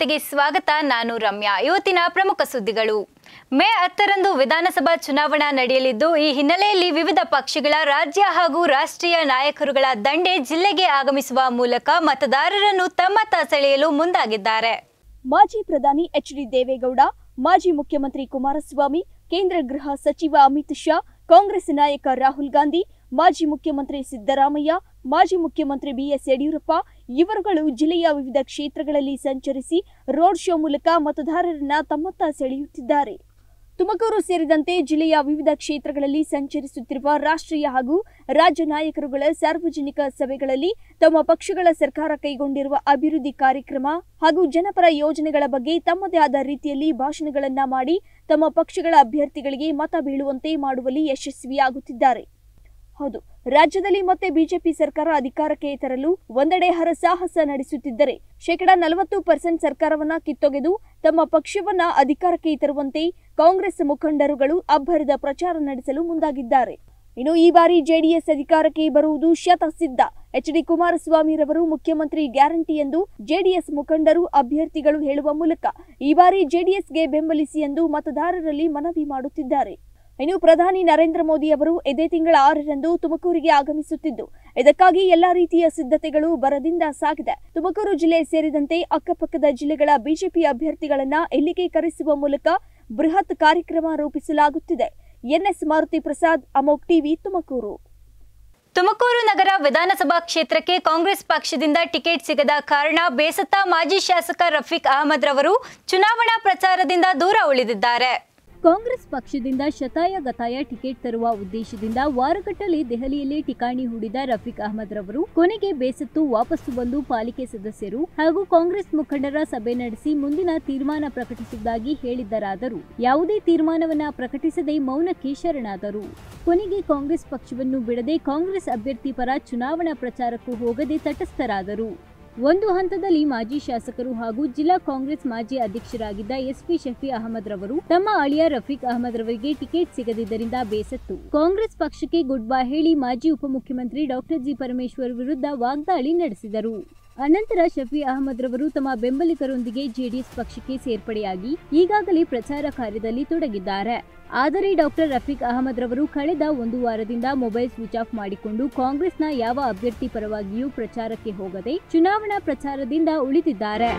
ವಾರ್ತೆಗೆ ಸ್ವಾಗತ ನಾನು ರಮ್ಯಾ ಇವತ್ತಿನ ಪ್ರಮುಖ ಸುದ್ದಿಗಳು ಮೇ ಹತ್ತರಂದು ವಿಧಾನಸಭಾ ಚುನಾವಣಾ ನಡೆಯಲಿದ್ದು ಈ ಹಿನ್ನೆಲೆಯಲ್ಲಿ ವಿವಿಧ ಪಕ್ಷಗಳ ರಾಜ್ಯ ಹಾಗೂ ರಾಷ್ಟ್ರೀಯ ನಾಯಕರುಗಳ ದಂಡೆ ಜಿಲ್ಲೆಗೆ ಆಗಮಿಸುವ ಮೂಲಕ ಮತದಾರರನ್ನು ತಮ್ಮತ್ತ ಸೆಳೆಯಲು ಮುಂದಾಗಿದ್ದಾರೆ ಮಾಜಿ ಪ್ರಧಾನಿ ಎಚ್ ಡಿ ದೇವೇಗೌಡ ಮಾಜಿ ಮುಖ್ಯಮಂತ್ರಿ ಕುಮಾರಸ್ವಾಮಿ ಕೇಂದ್ರ ಗೃಹ ಸಚಿವ ಅಮಿತ್ ಶಾ ಕಾಂಗ್ರೆಸ್ ನಾಯಕ ರಾಹುಲ್ ಗಾಂಧಿ ಮಾಜಿ ಮುಖ್ಯಮಂತ್ರಿ ಸಿದ್ದರಾಮಯ್ಯ ಮಾಜಿ ಮುಖ್ಯಮಂತ್ರಿ ಬಿಎಸ್ ಯಡಿಯೂರಪ್ಪ ಇವರುಗಳು ಜಿಲ್ಲೆಯ ವಿವಿಧ ಕ್ಷೇತ್ರಗಳಲ್ಲಿ ಸಂಚರಿಸಿ ರೋಡ್ ಶೋ ಮೂಲಕ ಮತದಾರರನ್ನ ತಮ್ಮತ್ತ ಸೆಳೆಯುತ್ತಿದ್ದಾರೆ ತುಮಕೂರು ಸೇರಿದಂತೆ ಜಿಲ್ಲೆಯ ವಿವಿಧ ಕ್ಷೇತ್ರಗಳಲ್ಲಿ ಸಂಚರಿಸುತ್ತಿರುವ ರಾಷ್ಟ್ರೀಯ ಹಾಗೂ ರಾಜ್ಯ ನಾಯಕರುಗಳ ಸಾರ್ವಜನಿಕ ಸಭೆಗಳಲ್ಲಿ ತಮ್ಮ ಪಕ್ಷಗಳ ಸರ್ಕಾರ ಕೈಗೊಂಡಿರುವ ಅಭಿವೃದ್ಧಿ ಕಾರ್ಯಕ್ರಮ ಹಾಗೂ ಜನಪರ ಯೋಜನೆಗಳ ಬಗ್ಗೆ ತಮ್ಮದೇ ಆದ ರೀತಿಯಲ್ಲಿ ಭಾಷಣಗಳನ್ನ ಮಾಡಿ ತಮ್ಮ ಪಕ್ಷಗಳ ಅಭ್ಯರ್ಥಿಗಳಿಗೆ ಮತ ಬೀಳುವಂತೆ ಮಾಡುವಲ್ಲಿ ಯಶಸ್ವಿಯಾಗುತ್ತಿದ್ದಾರೆ ಹೌದು ರಾಜ್ಯದಲ್ಲಿ ಮತ್ತೆ ಬಿಜೆಪಿ ಸರ್ಕಾರ ಅಧಿಕಾರಕ್ಕೆ ತರಲು ಒಂದೆಡೆ ಹರಸಾಹಸ ನಡೆಸುತ್ತಿದ್ದರೆ ಶೇಕಡಾ ನಲವತ್ತು ಪರ್ಸೆಂಟ್ ಸರ್ಕಾರವನ್ನ ಕಿತ್ತೊಗೆದು ತಮ್ಮ ಪಕ್ಷವನ್ನ ಅಧಿಕಾರಕ್ಕೆ ತರುವಂತೆ ಕಾಂಗ್ರೆಸ್ ಮುಖಂಡರುಗಳು ಅಬ್ಬರದ ಪ್ರಚಾರ ನಡೆಸಲು ಮುಂದಾಗಿದ್ದಾರೆ ಇನ್ನು ಈ ಬಾರಿ ಜೆಡಿಎಸ್ ಅಧಿಕಾರಕ್ಕೆ ಬರುವುದು ಶತಸಿದ್ಧ ಎಚ್ ಡಿ ಕುಮಾರಸ್ವಾಮಿರವರು ಮುಖ್ಯಮಂತ್ರಿ ಗ್ಯಾರಂಟಿ ಎಂದು ಜೆಡಿಎಸ್ ಮುಖಂಡರು ಅಭ್ಯರ್ಥಿಗಳು ಹೇಳುವ ಮೂಲಕ ಈ ಬಾರಿ ಜೆಡಿಎಸ್ಗೆ ಬೆಂಬಲಿಸಿ ಎಂದು ಮತದಾರರಲ್ಲಿ ಮನವಿ ಮಾಡುತ್ತಿದ್ದಾರೆ ಇನ್ನು ಪ್ರಧಾನಿ ನರೇಂದ್ರ ಮೋದಿ ಅವರು ಇದೇ ತಿಂಗಳ ಆರರಂದು ತುಮಕೂರಿಗೆ ಆಗಮಿಸುತ್ತಿದ್ದು ಇದಕ್ಕಾಗಿ ಎಲ್ಲಾ ರೀತಿಯ ಸಿದ್ಧತೆಗಳು ಬರದಿಂದ ಸಾಗಿದೆ ತುಮಕೂರು ಜಿಲ್ಲೆ ಸೇರಿದಂತೆ ಅಕ್ಕಪಕ್ಕದ ಜಿಲ್ಲೆಗಳ ಬಿಜೆಪಿ ಅಭ್ಯರ್ಥಿಗಳನ್ನ ಇಲ್ಲಿಗೆ ಕರೆಸುವ ಮೂಲಕ ಬೃಹತ್ ಕಾರ್ಯಕ್ರಮ ರೂಪಿಸಲಾಗುತ್ತಿದೆ ಎನ್ಎಸ್ ಮಾರುತಿ ಪ್ರಸಾದ್ ಅಮೋಕ್ ಟಿವಿ ತುಮಕೂರು ತುಮಕೂರು ನಗರ ವಿಧಾನಸಭಾ ಕ್ಷೇತ್ರಕ್ಕೆ ಕಾಂಗ್ರೆಸ್ ಪಕ್ಷದಿಂದ ಟಿಕೆಟ್ ಸಿಗದ ಕಾರಣ ಬೇಸತ್ತ ಮಾಜಿ ಶಾಸಕ ರಫೀಕ್ ಅಹಮದ್ ರವರು ಚುನಾವಣಾ ಪ್ರಚಾರದಿಂದ ದೂರ ಉಳಿದಿದ್ದಾರೆ ಕಾಂಗ್ರೆಸ್ ಪಕ್ಷದಿಂದ ಶತಾಯ ಗತಾಯ ಟಿಕೆಟ್ ತರುವ ಉದ್ದೇಶದಿಂದ ವಾರಗಟ್ಟಲೆ ದೆಹಲಿಯಲ್ಲಿ ಠಿಕಾಣಿ ಹೂಡಿದ ರಫೀಕ್ ಅಹಮದ್ ರವರು ಕೊನೆಗೆ ಬೇಸತ್ತು ವಾಪಸ್ಸು ಬಂದು ಪಾಲಿಕೆ ಸದಸ್ಯರು ಹಾಗೂ ಕಾಂಗ್ರೆಸ್ ಮುಖಂಡರ ಸಭೆ ನಡೆಸಿ ಮುಂದಿನ ತೀರ್ಮಾನ ಪ್ರಕಟಿಸುವುದಾಗಿ ಹೇಳಿದ್ದರಾದರೂ ಯಾವುದೇ ತೀರ್ಮಾನವನ್ನ ಪ್ರಕಟಿಸದೆ ಮೌನಕ್ಕೆ ಶರಣಾದರು ಕೊನೆಗೆ ಕಾಂಗ್ರೆಸ್ ಪಕ್ಷವನ್ನು ಬಿಡದೆ ಕಾಂಗ್ರೆಸ್ ಅಭ್ಯರ್ಥಿ ಪರ ಚುನಾವಣಾ ಪ್ರಚಾರಕ್ಕೂ ಹೋಗದೆ ತಟಸ್ಥರಾದರು ಒಂದು ಹಂತದಲ್ಲಿ ಮಾಜಿ ಶಾಸಕರು ಹಾಗೂ ಜಿಲ್ಲಾ ಕಾಂಗ್ರೆಸ್ ಮಾಜಿ ಅಧ್ಯಕ್ಷರಾಗಿದ್ದ ಎಸ್ಪಿ ಶಫಿ ಅಹಮದ್ ರವರು ತಮ್ಮ ಅಳಿಯ ರಫೀಕ್ ಅಹಮದ್ ರವರಿಗೆ ಟಿಕೆಟ್ ಸಿಗದಿದ್ದರಿಂದ ಬೇಸತ್ತು ಕಾಂಗ್ರೆಸ್ ಪಕ್ಷಕ್ಕೆ ಗುಡ್ ಬೈ ಹೇಳಿ ಮಾಜಿ ಉಪಮುಖ್ಯಮಂತ್ರಿ ಡಾಕ್ಟರ್ ಜಿ ಪರಮೇಶ್ವರ್ ವಿರುದ್ಧ ವಾಗ್ದಾಳಿ ನಡೆಸಿದರು ಅನಂತರ ಶಫಿ ಅಹಮದ್ ರವರು ತಮ್ಮ ಬೆಂಬಲಿಗರೊಂದಿಗೆ ಜೆಡಿಎಸ್ ಪಕ್ಷಕ್ಕೆ ಸೇರ್ಪಡೆಯಾಗಿ ಈಗಾಗಲೇ ಪ್ರಚಾರ ಕಾರ್ಯದಲ್ಲಿ ತೊಡಗಿದ್ದಾರೆ ಆದರೆ ಡಾಕ್ಟರ್ ರಫೀಕ್ ಅಹಮದ್ ರವರು ಕಳೆದ ಒಂದು ವಾರದಿಂದ ಮೊಬೈಲ್ ಸ್ವಿಚ್ ಆಫ್ ಮಾಡಿಕೊಂಡು ಕಾಂಗ್ರೆಸ್ನ ಯಾವ ಅಭ್ಯರ್ಥಿ ಪರವಾಗಿಯೂ ಪ್ರಚಾರಕ್ಕೆ ಹೋಗದೆ ಚುನಾವಣಾ ಪ್ರಚಾರದಿಂದ ಉಳಿದಿದ್ದಾರೆ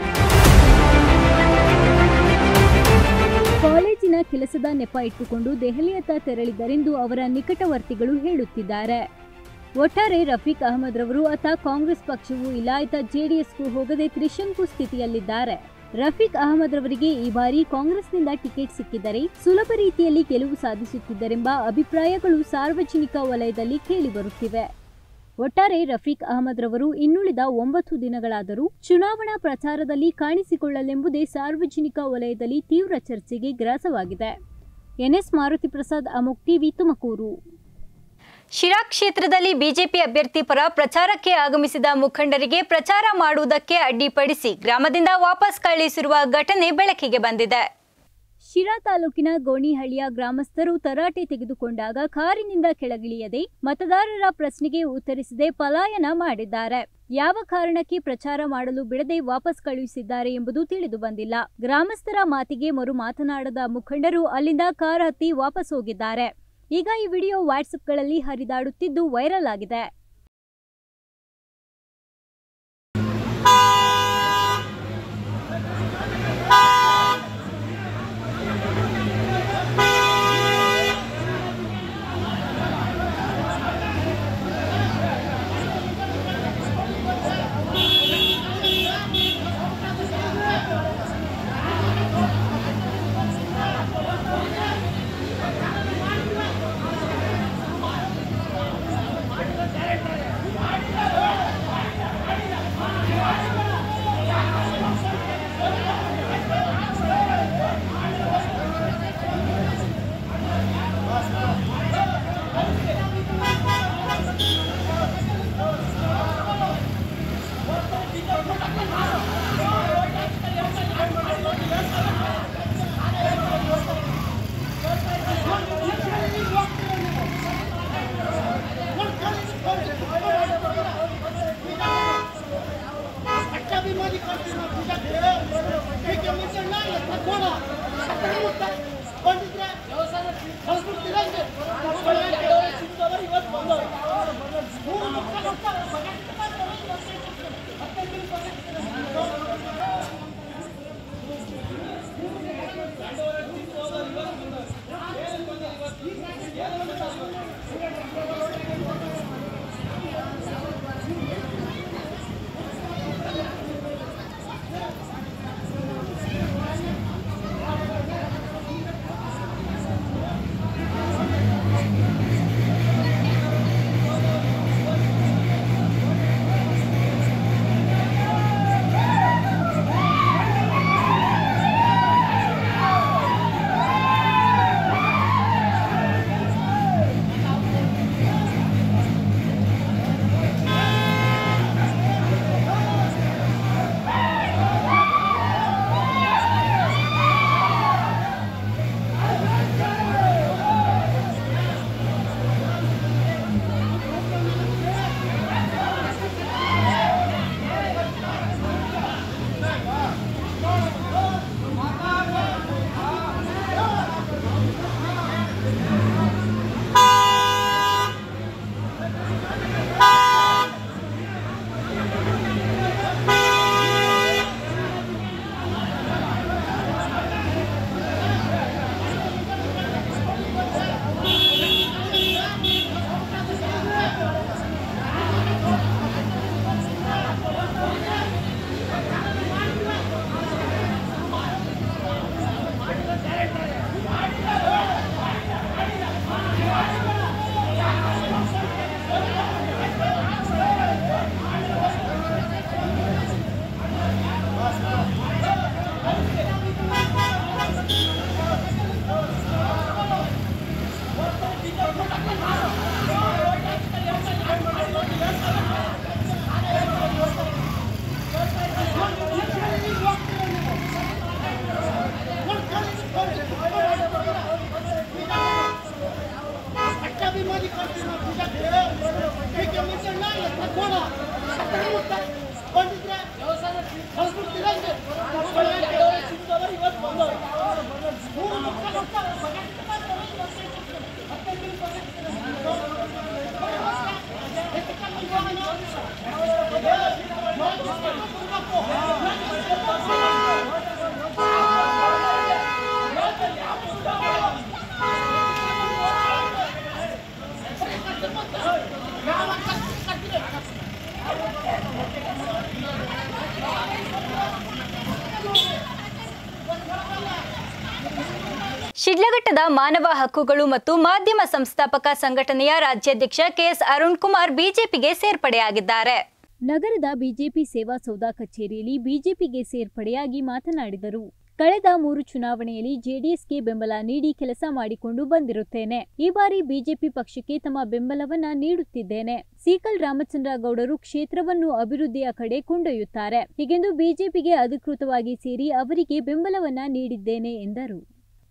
ಕಾಲೇಜಿನ ಕೆಲಸದ ನೆಪ ಇಟ್ಟುಕೊಂಡು ದೆಹಲಿಯತ್ತ ತೆರಳಿದ್ದರೆಂದು ಅವರ ನಿಕಟವರ್ತಿಗಳು ಹೇಳುತ್ತಿದ್ದಾರೆ ಒಟ್ಟಾರೆ ರಫೀಕ್ ಅಹಮದ್ ರವರು ಅತ ಕಾಂಗ್ರೆಸ್ ಪಕ್ಷವೂ ಇಲ್ಲ ಆತ ಜೆಡಿಎಸ್ಗೂ ಹೋಗದೆ ತ್ರಿಶಂಕು ಸ್ಥಿತಿಯಲ್ಲಿದ್ದಾರೆ ರಫೀಕ್ ಅಹಮದ್ ರವರಿಗೆ ಈ ಬಾರಿ ಕಾಂಗ್ರೆಸ್ನಿಂದ ಟಿಕೆಟ್ ಸಿಕ್ಕಿದರೆ ಸುಲಭ ರೀತಿಯಲ್ಲಿ ಗೆಲುವು ಸಾಧಿಸುತ್ತಿದ್ದರೆಂಬ ಅಭಿಪ್ರಾಯಗಳು ಸಾರ್ವಜನಿಕ ವಲಯದಲ್ಲಿ ಕೇಳಿಬರುತ್ತಿವೆ ಒಟ್ಟಾರೆ ರಫೀಕ್ ಅಹಮದ್ ರವರು ಇನ್ನುಳಿದ ಒಂಬತ್ತು ದಿನಗಳಾದರೂ ಚುನಾವಣಾ ಪ್ರಚಾರದಲ್ಲಿ ಕಾಣಿಸಿಕೊಳ್ಳಲೆಂಬುದೇ ಸಾರ್ವಜನಿಕ ವಲಯದಲ್ಲಿ ತೀವ್ರ ಚರ್ಚೆಗೆ ಗ್ರಾಸವಾಗಿದೆ ಎನ್ಎಸ್ ಮಾರುತಿ ಪ್ರಸಾದ್ ಅಮೋಕ್ ಟಿವಿ ತುಮಕೂರು ಶಿರಾ ಕ್ಷೇತ್ರದಲ್ಲಿ ಬಿಜೆಪಿ ಅಭ್ಯರ್ಥಿ ಪರ ಪ್ರಚಾರಕ್ಕೆ ಆಗಮಿಸಿದ ಮುಖಂಡರಿಗೆ ಪ್ರಚಾರ ಮಾಡುವುದಕ್ಕೆ ಅಡ್ಡಿಪಡಿಸಿ ಗ್ರಾಮದಿಂದ ವಾಪಸ್ ಕಳುಹಿಸಿರುವ ಘಟನೆ ಬೆಳಕಿಗೆ ಬಂದಿದೆ ಶಿರಾ ತಾಲೂಕಿನ ಗೋಣಿಹಳ್ಳಿಯ ಗ್ರಾಮಸ್ಥರು ತರಾಟೆ ತೆಗೆದುಕೊಂಡಾಗ ಕಾರಿನಿಂದ ಕೆಳಗಿಳಿಯದೆ ಮತದಾರರ ಪ್ರಶ್ನೆಗೆ ಉತ್ತರಿಸದೆ ಪಲಾಯನ ಮಾಡಿದ್ದಾರೆ ಯಾವ ಕಾರಣಕ್ಕೆ ಪ್ರಚಾರ ಮಾಡಲು ಬಿಡದೆ ವಾಪಸ್ ಕಳುಹಿಸಿದ್ದಾರೆ ಎಂಬುದು ತಿಳಿದು ಬಂದಿಲ್ಲ ಗ್ರಾಮಸ್ಥರ ಮಾತಿಗೆ ಮರು ಮಾತನಾಡದ ಮುಖಂಡರು ಅಲ್ಲಿಂದ ಕಾರ್ ಹತ್ತಿ ವಾಪಸ್ ಹೋಗಿದ್ದಾರೆ ಈಗ ಈ ವಿಡಿಯೋ ವಾಟ್ಸ್ಆಪ್ಗಳಲ್ಲಿ ಹರಿದಾಡುತ್ತಿದ್ದು ವೈರಲ್ ಆಗಿದೆ ಶಿಡ್ಲಘಟ್ಟದ ಮಾನವ ಹಕ್ಕುಗಳು ಮತ್ತು ಮಾಧ್ಯಮ ಸಂಸ್ಥಾಪಕ ಸಂಘಟನೆಯ ರಾಜ್ಯಾಧ್ಯಕ್ಷ ಕೆಎಸ್ ಅರುಣ್ ಕುಮಾರ್ ಬಿಜೆಪಿಗೆ ಸೇರ್ಪಡೆಯಾಗಿದ್ದಾರೆ ನಗರದ ಬಿಜೆಪಿ ಸೇವಾ ಸೌಧ ಕಚೇರಿಯಲ್ಲಿ ಬಿಜೆಪಿಗೆ ಸೇರ್ಪಡೆಯಾಗಿ ಮಾತನಾಡಿದರು ಕಳೆದ ಮೂರು ಚುನಾವಣೆಯಲ್ಲಿ ಜೆಡಿಎಸ್ಗೆ ಬೆಂಬಲ ನೀಡಿ ಕೆಲಸ ಮಾಡಿಕೊಂಡು ಬಂದಿರುತ್ತೇನೆ ಈ ಬಾರಿ ಬಿಜೆಪಿ ಪಕ್ಷಕ್ಕೆ ತಮ್ಮ ಬೆಂಬಲವನ್ನ ನೀಡುತ್ತಿದ್ದೇನೆ ಸೀಕಲ್ ರಾಮಚಂದ್ರ ಗೌಡರು ಕ್ಷೇತ್ರವನ್ನು ಅಭಿವೃದ್ಧಿಯ ಕಡೆ ಕೊಂಡೊಯ್ಯುತ್ತಾರೆ ಹೀಗೆಂದು ಬಿಜೆಪಿಗೆ ಅಧಿಕೃತವಾಗಿ ಸೇರಿ ಅವರಿಗೆ ಬೆಂಬಲವನ್ನ ನೀಡಿದ್ದೇನೆ ಎಂದರು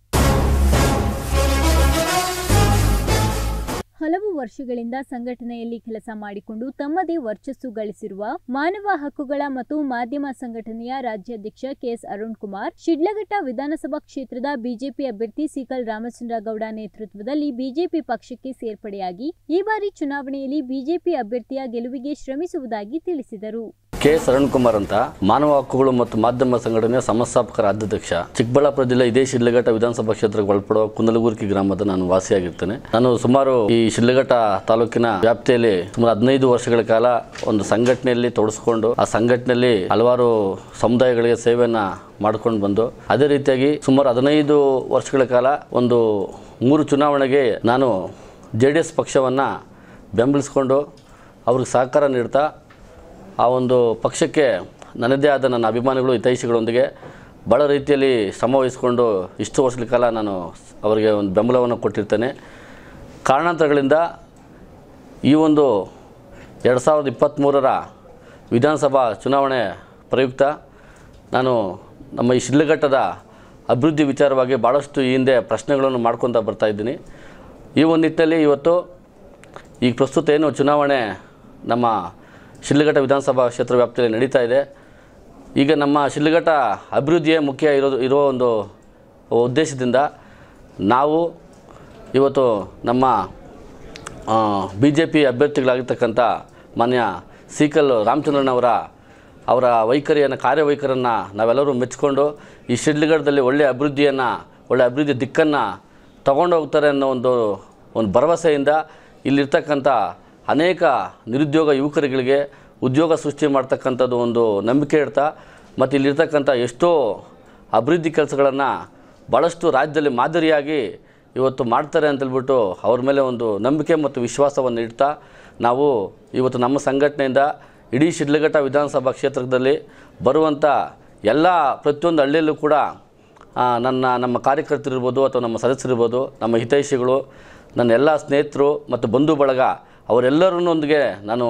ಹಲವು ವರ್ಷಗಳಿಂದ ಸಂಘಟನೆಯಲ್ಲಿ ಕೆಲಸ ಮಾಡಿಕೊಂಡು ತಮ್ಮದೇ ವರ್ಚಸ್ಸು ಗಳಿಸಿರುವ ಮಾನವ ಹಕ್ಕುಗಳ ಮತ್ತು ಮಾಧ್ಯಮ ಸಂಘಟನೆಯ ರಾಜ್ಯಾಧ್ಯಕ್ಷ ಕೆಎಸ್ ಅರುಣ್ ಕುಮಾರ್ ಶಿಡ್ಲಘಟ್ಟ ವಿಧಾನಸಭಾ ಕ್ಷೇತ್ರದ ಬಿಜೆಪಿ ಅಭ್ಯರ್ಥಿ ಸಿಕಲ್ ರಾಮಚಂದ್ರ ಗೌಡ ನೇತೃತ್ವದಲ್ಲಿ ಬಿಜೆಪಿ ಪಕ್ಷಕ್ಕೆ ಸೇರ್ಪಡೆಯಾಗಿ ಈ ಬಾರಿ ಚುನಾವಣೆಯಲ್ಲಿ ಬಿಜೆಪಿ ಅಭ್ಯರ್ಥಿಯ ಗೆಲುವಿಗೆ ಶ್ರಮಿಸುವುದಾಗಿ ತಿಳಿಸಿದರು ಕೆ ಎಸ್ ಅರುಣ್ ಕುಮಾರ್ ಅಂತ ಮಾನವ ಹಕ್ಕುಗಳು ಮತ್ತು ಮಾಧ್ಯಮ ಸಂಘಟನೆಯ ಸಂಸ್ಥಾಪಕ ರಾಜ್ಯಾಧ್ಯಕ್ಷ ಚಿಕ್ಕಬಳ್ಳಾಪುರ ಜಿಲ್ಲೆ ಇದೇ ಶಿಡ್ಲಘಟ್ಟ ವಿಧಾನಸಭಾ ಕ್ಷೇತ್ರಕ್ಕೆ ಒಳಪಡುವ ಕುಂದಲಗುರ್ಕಿ ಗ್ರಾಮದ ನಾನು ವಾಸಿಯಾಗಿರ್ತೇನೆ ನಾನು ಸುಮಾರು ಈ ಶಿಡ್ಲಘಟ್ಟ ತಾಲೂಕಿನ ವ್ಯಾಪ್ತಿಯಲ್ಲಿ ಸುಮಾರು ಹದಿನೈದು ವರ್ಷಗಳ ಕಾಲ ಒಂದು ಸಂಘಟನೆಯಲ್ಲಿ ತೊಡಸ್ಕೊಂಡು ಆ ಸಂಘಟನೆಯಲ್ಲಿ ಹಲವಾರು ಸಮುದಾಯಗಳಿಗೆ ಸೇವೆಯನ್ನ ಮಾಡ್ಕೊಂಡು ಬಂದು ಅದೇ ರೀತಿಯಾಗಿ ಸುಮಾರು ಹದಿನೈದು ವರ್ಷಗಳ ಕಾಲ ಒಂದು ಮೂರು ಚುನಾವಣೆಗೆ ನಾನು ಜೆ ಡಿ ಎಸ್ ಪಕ್ಷವನ್ನು ಬೆಂಬಲಿಸ್ಕೊಂಡು ಅವ್ರಿಗೆ ಸಹಕಾರ ನೀಡ್ತಾ ಆ ಒಂದು ಪಕ್ಷಕ್ಕೆ ನನ್ನದೇ ಆದ ನನ್ನ ಅಭಿಮಾನಿಗಳು ಹಿತೈಷಿಗಳೊಂದಿಗೆ ಭಾಳ ರೀತಿಯಲ್ಲಿ ಶ್ರಮ ವಹಿಸಿಕೊಂಡು ಇಷ್ಟು ವರ್ಷಗಳ ಕಾಲ ನಾನು ಅವರಿಗೆ ಒಂದು ಬೆಂಬಲವನ್ನು ಕೊಟ್ಟಿರ್ತೇನೆ ಕಾರಣಾಂತರಗಳಿಂದ ಈ ಒಂದು ಎರಡು ಸಾವಿರದ ಇಪ್ಪತ್ತ್ಮೂರರ ವಿಧಾನಸಭಾ ಚುನಾವಣೆ ಪ್ರಯುಕ್ತ ನಾನು ನಮ್ಮ ಈ ಶಿಡ್ಲಘಟ್ಟದ ಅಭಿವೃದ್ಧಿ ವಿಚಾರವಾಗಿ ಭಾಳಷ್ಟು ಈ ಹಿಂದೆ ಪ್ರಶ್ನೆಗಳನ್ನು ಮಾಡ್ಕೊತಾ ಬರ್ತಾ ಇದ್ದೀನಿ ಈ ಒಂದು ನಿಟ್ಟಿನಲ್ಲಿ ಇವತ್ತು ಈಗ ಪ್ರಸ್ತುತ ಏನು ಚುನಾವಣೆ ನಮ್ಮ ಶಿಡ್ಲಘಟ್ಟ ವಿಧಾನಸಭಾ ಕ್ಷೇತ್ರ ವ್ಯಾಪ್ತಿಯಲ್ಲಿ ನಡೀತಾ ಇದೆ ಈಗ ನಮ್ಮ ಶಿಡ್ಲಘಟ್ಟ ಅಭಿವೃದ್ಧಿಯೇ ಮುಖ್ಯ ಇರೋದು ಇರೋ ಒಂದು ಉದ್ದೇಶದಿಂದ ನಾವು ಇವತ್ತು ನಮ್ಮ ಬಿ ಜೆ ಪಿ ಅಭ್ಯರ್ಥಿಗಳಾಗಿರ್ತಕ್ಕಂಥ ಮಾನ್ಯ ಸೀಕಲ್ ರಾಮಚಂದ್ರನವರ ಅವರ ವೈಖರಿಯನ್ನು ಕಾರ್ಯವೈಖರನ್ನು ನಾವೆಲ್ಲರೂ ಮೆಚ್ಚಿಕೊಂಡು ಈ ಶಿಡ್ಲಘಟ್ಟದಲ್ಲಿ ಒಳ್ಳೆಯ ಅಭಿವೃದ್ಧಿಯನ್ನು ಒಳ್ಳೆಯ ಅಭಿವೃದ್ಧಿ ದಿಕ್ಕನ್ನು ತಗೊಂಡು ಹೋಗ್ತಾರೆ ಅನ್ನೋ ಒಂದು ಒಂದು ಭರವಸೆಯಿಂದ ಇಲ್ಲಿರ್ತಕ್ಕಂಥ ಅನೇಕ ನಿರುದ್ಯೋಗ ಯುವಕರುಗಳಿಗೆ ಉದ್ಯೋಗ ಸೃಷ್ಟಿ ಮಾಡ್ತಕ್ಕಂಥದ್ದು ಒಂದು ನಂಬಿಕೆ ಇಡ್ತಾ ಮತ್ತು ಇಲ್ಲಿರ್ತಕ್ಕಂಥ ಎಷ್ಟೋ ಅಭಿವೃದ್ಧಿ ಕೆಲಸಗಳನ್ನು ಭಾಳಷ್ಟು ರಾಜ್ಯದಲ್ಲಿ ಮಾದರಿಯಾಗಿ ಇವತ್ತು ಮಾಡ್ತಾರೆ ಅಂತೇಳ್ಬಿಟ್ಟು ಅವ್ರ ಮೇಲೆ ಒಂದು ನಂಬಿಕೆ ಮತ್ತು ವಿಶ್ವಾಸವನ್ನು ಇಡ್ತಾ ನಾವು ಇವತ್ತು ನಮ್ಮ ಸಂಘಟನೆಯಿಂದ ಇಡೀ ಶಿಡ್ಲಘಟ್ಟ ವಿಧಾನಸಭಾ ಕ್ಷೇತ್ರದಲ್ಲಿ ಬರುವಂಥ ಎಲ್ಲ ಪ್ರತಿಯೊಂದು ಹಳ್ಳಿಯಲ್ಲೂ ಕೂಡ ಆ, ನನ್ನ ನಮ್ಮ ಕಾರ್ಯಕರ್ತರಿರ್ಬೋದು ಅಥವಾ ನಮ್ಮ ಸದಸ್ಯರಿರ್ಬೋದು ನಮ್ಮ ಹಿತೈಷಿಗಳು ನನ್ನ ಎಲ್ಲ ಸ್ನೇಹಿತರು ಮತ್ತು ಬಂಧು ಬಳಗ ಅವರೆಲ್ಲರನ್ನೊಂದಿಗೆ ನಾನು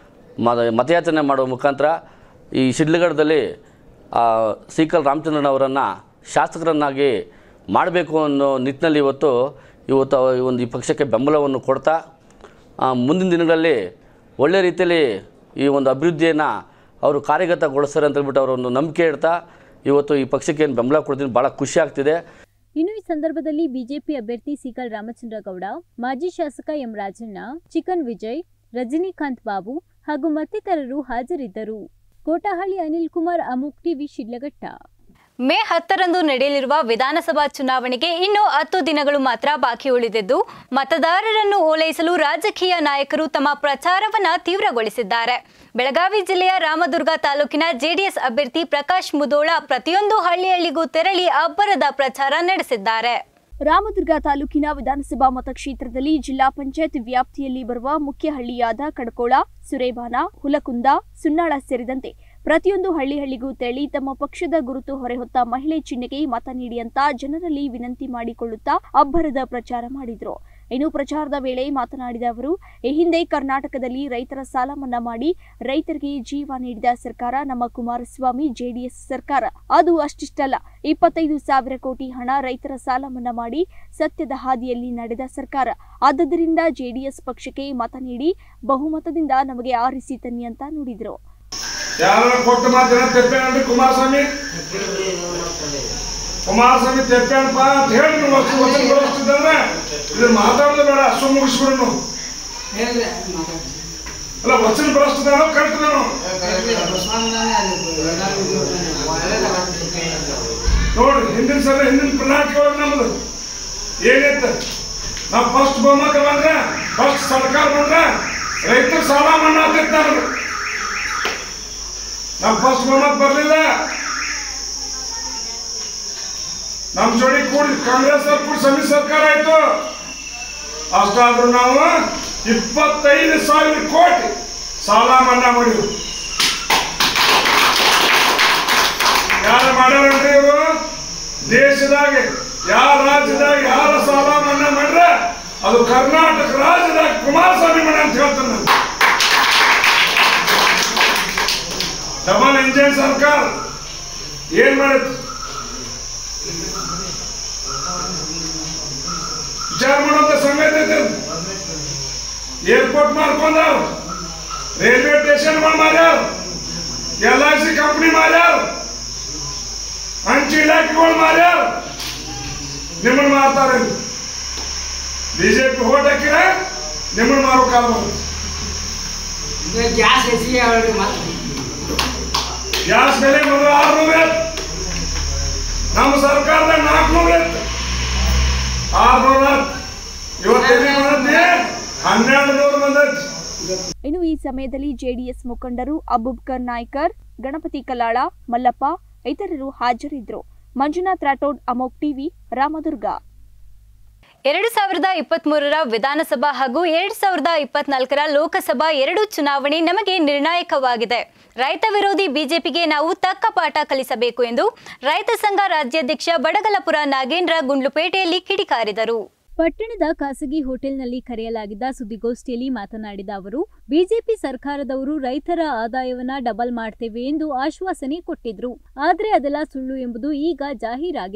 ಮ ಮತಯಾಚನೆ ಮಾಡುವ ಮುಖಾಂತರ ಈ ಶಿಡ್ಲಘಟ್ಟದಲ್ಲಿ ಆ, ಸೀಕಲ್ ರಾಮಚಂದ್ರನ್ ಅವರನ್ನು ಶಾಸಕರನ್ನಾಗಿ ಮಾಡಬೇಕು ಅನ್ನೋ ನಿಟ್ಟಿನಲ್ಲಿ ಇವತ್ತು ಇವತ್ತು ಅವ- ಈ ಒಂದು ಈ ಪಕ್ಷಕ್ಕೆ ಬೆಂಬಲವನ್ನು ಕೊಡ್ತಾ ಆ, ಮುಂದಿನ ದಿನಗಳಲ್ಲಿ ಒಳ್ಳೆ ರೀತಿಯಲ್ಲಿ ಈ ಒಂದು ಅಭಿವೃದ್ಧಿಯನ್ನು ಅವರು ಕಾರ್ಯಗತಗೊಳಿಸ್ತಾರೆ ಅಂತ ಹೇಳ್ಬಿಟ್ಟು ಅವರ ಒಂದು ನಂಬಿಕೆ ಇಡ್ತಾ ಇವತ್ತು ಈ ಪಕ್ಷಕ್ಕೆ ಏನು ಬೆಂಬಲ ಕೊಡ್ತೀನಿ ಭಾಳ ಖುಷಿ ಆಗ್ತಿದೆ ಇನ್ನು ಈ ಸಂದರ್ಭದಲ್ಲಿ ಬಿಜೆಪಿ ಅಭ್ಯರ್ಥಿ ಸಿಕಲ್ ರಾಮಚಂದ್ರ ಗೌಡ ಮಾಜಿ ಶಾಸಕ ಎಂ ರಾಜಣ್ಣ ಚಿಕನ್ ವಿಜಯ್ ರಜನಿಕಾಂತ್ ಬಾಬು ಹಾಗೂ ಮತ್ತಿತರರು ಹಾಜರಿದ್ದರು ಕೋಟಹಳ್ಳಿ ಅನಿಲ್ ಕುಮಾರ್ ಅಮುಕ್ ಟಿವಿ ಶಿಡ್ಲಘಟ್ಟ ಮೇ ಹತ್ತರಂದು ನಡೆಯಲಿರುವ ವಿಧಾನಸಭಾ ಚುನಾವಣೆಗೆ ಇನ್ನು ಹತ್ತು ದಿನಗಳು ಮಾತ್ರ ಬಾಕಿ ಉಳಿದಿದ್ದು ಮತದಾರರನ್ನು ಓಲೈಸಲು ರಾಜಕೀಯ ನಾಯಕರು ತಮ್ಮ ಪ್ರಚಾರವನ್ನ ತೀವ್ರಗೊಳಿಸಿದ್ದಾರೆ ಬೆಳಗಾವಿ ಜಿಲ್ಲೆಯ ರಾಮದುರ್ಗ ತಾಲೂಕಿನ ಜೆಡಿಎಸ್ ಅಭ್ಯರ್ಥಿ ಪ್ರಕಾಶ್ ಮುದೋಳ ಪ್ರತಿಯೊಂದು ಹಳ್ಳಿ ಹಳ್ಳಿಗೂ ತೆರಳಿ ಅಬ್ಬರದ ಪ್ರಚಾರ ನಡೆಸಿದ್ದಾರೆ ರಾಮದುರ್ಗ ತಾಲೂಕಿನ ವಿಧಾನಸಭಾ ಮತಕ್ಷೇತ್ರದಲ್ಲಿ ಜಿಲ್ಲಾ ಪಂಚಾಯತ್ ವ್ಯಾಪ್ತಿಯಲ್ಲಿ ಬರುವ ಮುಖ್ಯ ಹಳ್ಳಿಯಾದ ಕಡ್ಕೋಳ ಸುರೇಬಾನ ಹುಲಕುಂದ ಸುನ್ನಾಳ ಸೇರಿದಂತೆ ಪ್ರತಿಯೊಂದು ಹಳ್ಳಿ ಹಳ್ಳಿಗೂ ತೆರಳಿ ತಮ್ಮ ಪಕ್ಷದ ಗುರುತು ಹೊರೆಹೊತ್ತ ಮಹಿಳೆ ಚಿಹ್ನೆಗೆ ಮತ ನೀಡಿ ಅಂತ ಜನರಲ್ಲಿ ವಿನಂತಿ ಮಾಡಿಕೊಳ್ಳುತ್ತಾ ಅಬ್ಬರದ ಪ್ರಚಾರ ಮಾಡಿದ್ರು ಇನ್ನು ಪ್ರಚಾರದ ವೇಳೆ ಮಾತನಾಡಿದ ಅವರು ಈ ಹಿಂದೆ ಕರ್ನಾಟಕದಲ್ಲಿ ರೈತರ ಸಾಲ ಮನ್ನಾ ಮಾಡಿ ರೈತರಿಗೆ ಜೀವ ನೀಡಿದ ಸರ್ಕಾರ ನಮ್ಮ ಕುಮಾರಸ್ವಾಮಿ ಜೆಡಿಎಸ್ ಸರ್ಕಾರ ಅದು ಅಷ್ಟಿಷ್ಟಲ್ಲ ಇಪ್ಪತ್ತೈದು ಸಾವಿರ ಕೋಟಿ ಹಣ ರೈತರ ಸಾಲ ಮನ್ನಾ ಮಾಡಿ ಸತ್ಯದ ಹಾದಿಯಲ್ಲಿ ನಡೆದ ಸರ್ಕಾರ ಆದ್ದರಿಂದ ಜೆಡಿಎಸ್ ಪಕ್ಷಕ್ಕೆ ಮತ ನೀಡಿ ಬಹುಮತದಿಂದ ನಮಗೆ ಆರಿಸಿ ತನ್ನಿ ಅಂತ ನುಡಿದ್ರು ಯಾರ ಕೊಟ್ಟು ಮಾತಿನ ತೆಪ್ಪೇನಂದ್ರೆ ಕುಮಾರಸ್ವಾಮಿ ಕುಮಾರಸ್ವಾಮಿ ತೆಪ್ಪೇನಪ್ಪ ಅಂತ ಹೇಳಿ ನೀವು ವಸ್ತು ವಚನ ಬರೋಷ್ಟಿದ್ರೆ ಇದು ಮಾತಾಡೋದು ಬೇಡ ಅಷ್ಟು ಮುಗಿಸ್ಬಿಡು ನೀವು. ಅಲ್ಲ ವಚನ ಬರೋಷ್ಟಿದಾನೋ ಕರೆಕ್ಟ್ದಾನೋ ನೋಡ್ರಿ ಹಿಂದಿನ ಸಲ ಹಿಂದಿನ ಪ್ರಣಾಳಿಕೆ ಒಳಗೆ ನಮ್ದು ಏನೈತೆ ನಾವು ಫಸ್ಟ್ ಬಹುಮತ ಬಂದ್ರೆ ಫಸ್ಟ್ ಸರ್ಕಾರ ಬಂದ್ರೆ ರೈತರ ಸಾಲ ಮನ್ನಾ ಆಗ್ತೈತೆ ನಮ್ದು ನಮ್ಮ ಫಸ್ಟ್ ಬಹುಮತ ಬರಲಿಲ್ಲ ನಮ್ಮ ಜೋಡಿ ಕೂಡಿ ಕಾಂಗ್ರೆಸ್ ಅವ್ರು ಕೂಡಿ ಸಮ್ಮಿಶ್ರ ಸರ್ಕಾರ ಆಯ್ತು ಅಷ್ಟಾದ್ರೂ ನಾವು ಇಪ್ಪತ್ತೈದು ಸಾವಿರ ಕೋಟಿ ಸಾಲ ಮನ್ನಾ ಮಾಡಿದ್ವಿ ಯಾರು ಮಾಡ್ಯಾರನ್ರಿ ಇವರು ದೇಶದಾಗ ಯಾವ ರಾಜ್ಯದಾಗ ಯಾರ ಸಾಲ ಮನ್ನಾ ಮಾಡ್ರೆ ಅದು ಕರ್ನಾಟಕ ರಾಜ್ಯದಾಗ ಕುಮಾರಸ್ವಾಮಿ ಮನೆ ಅಂತ ಹೇಳ್ತಾನೆ ನಾನು ಡಬಲ್ ಇಂಜಿನ್ ಸರ್ಕಾರ ಏನ್ ಮಾಡಿತ್ತು ವಿಚಾರ ಮಾಡೋದ ಸಂಗತಿ ಐತೆ ಅದು. ಏರ್ಪೋರ್ಟ್ ಮಾಡ್ಕೊಂಡಾರ ರೈಲ್ವೆ ಸ್ಟೇಷನ್ಗಳು ಮಾಡ್ಯಾರ ಎಲ್ ಐ ಸಿ ಕಂಪ್ನಿ ಮಾಡ್ಯಾರ ಅಂಚೆ ಇಲಾಖೆಗಳು ಮಾಡ್ಯಾರ ನಿಮ್ಮನ್ನ ಮಾರ್ತಾರೆ ಬಿಜೆಪಿ ಹೋಟ್ ಹಾಕಿರ ನಿಮ್ಮನ್ನ ಮಾರೋ ಕಾಲ ಬರುತ್ತೆ ಗ್ಯಾಸ್ ಹೆಚ್ಚಿಗೆ ಹೇಳ್ರಿ ಮತ್ತೆ ಗ್ಯಾಸ್ ಬೆಲೆ ಮೊದಲು ಆರ್ನೂರ ಇತ್ತು ನಮ್ಮ ಸರ್ಕಾರದಾಗ ನಾಲ್ಕುನೂರ ಇತ್ತು ಆರ್ನೂರ ಇವತ್ತೆಲ್ಲಿ ಬಂದೈತಿ ಹನ್ನೆರಡು ನೂರು ಬಂದೈತಿ ಇನ್ನು ಈ ಸಮಯದಲ್ಲಿ ಜೆಡಿಎಸ್ ಮುಖಂಡರು ಅಬುಬ್ಕರ್ ನಾಯ್ಕರ್ ಗಣಪತಿ ಕಲಾಳ ಮಲ್ಲಪ್ಪ ಇತರರು ಹಾಜರಿದ್ದರು ಮಂಜುನಾಥ್ ರಾಠೋಡ್ ಅಮೋಕ್ ಟಿವಿ ರಾಮದುರ್ಗ ಎರಡು ಸಾವಿರದ ಇಪ್ಪತ್ಮೂರರ ವಿಧಾನಸಭಾ ಹಾಗೂ ಎರಡು ಸಾವಿರದ ಇಪ್ಪತ್ನಾಲ್ಕರ ಲೋಕಸಭಾ ಎರಡು ಚುನಾವಣೆ ನಮಗೆ ನಿರ್ಣಾಯಕವಾಗಿದೆ ರೈತ ವಿರೋಧಿ ಬಿಜೆಪಿಗೆ ನಾವು ತಕ್ಕ ಪಾಠ ಕಲಿಸಬೇಕು ಎಂದು ರೈತ ಸಂಘ ರಾಜ್ಯಾಧ್ಯಕ್ಷ ಬಡಗಲಪುರ ನಾಗೇಂದ್ರ ಗುಂಡ್ಲುಪೇಟೆಯಲ್ಲಿ ಕಿಡಿಕಾರಿದರು ಪಟ್ಟಣದ ಖಾಸಗಿ ಹೋಟೆಲ್ನಲ್ಲಿ ಕರೆಯಲಾಗಿದ್ದ ಸುದ್ದಿಗೋಷ್ಠಿಯಲ್ಲಿ ಮಾತನಾಡಿದ ಅವರು ಬಿಜೆಪಿ ಸರ್ಕಾರದವರು ರೈತರ ಆದಾಯವನ್ನ ಡಬಲ್ ಮಾಡ್ತೇವೆ ಎಂದು ಆಶ್ವಾಸನೆ ಕೊಟ್ಟಿದ್ರು ಆದ್ರೆ ಅದೆಲ್ಲ ಸುಳ್ಳು ಎಂಬುದು ಈಗ ಜಾಹೀರಾಗಿದೆ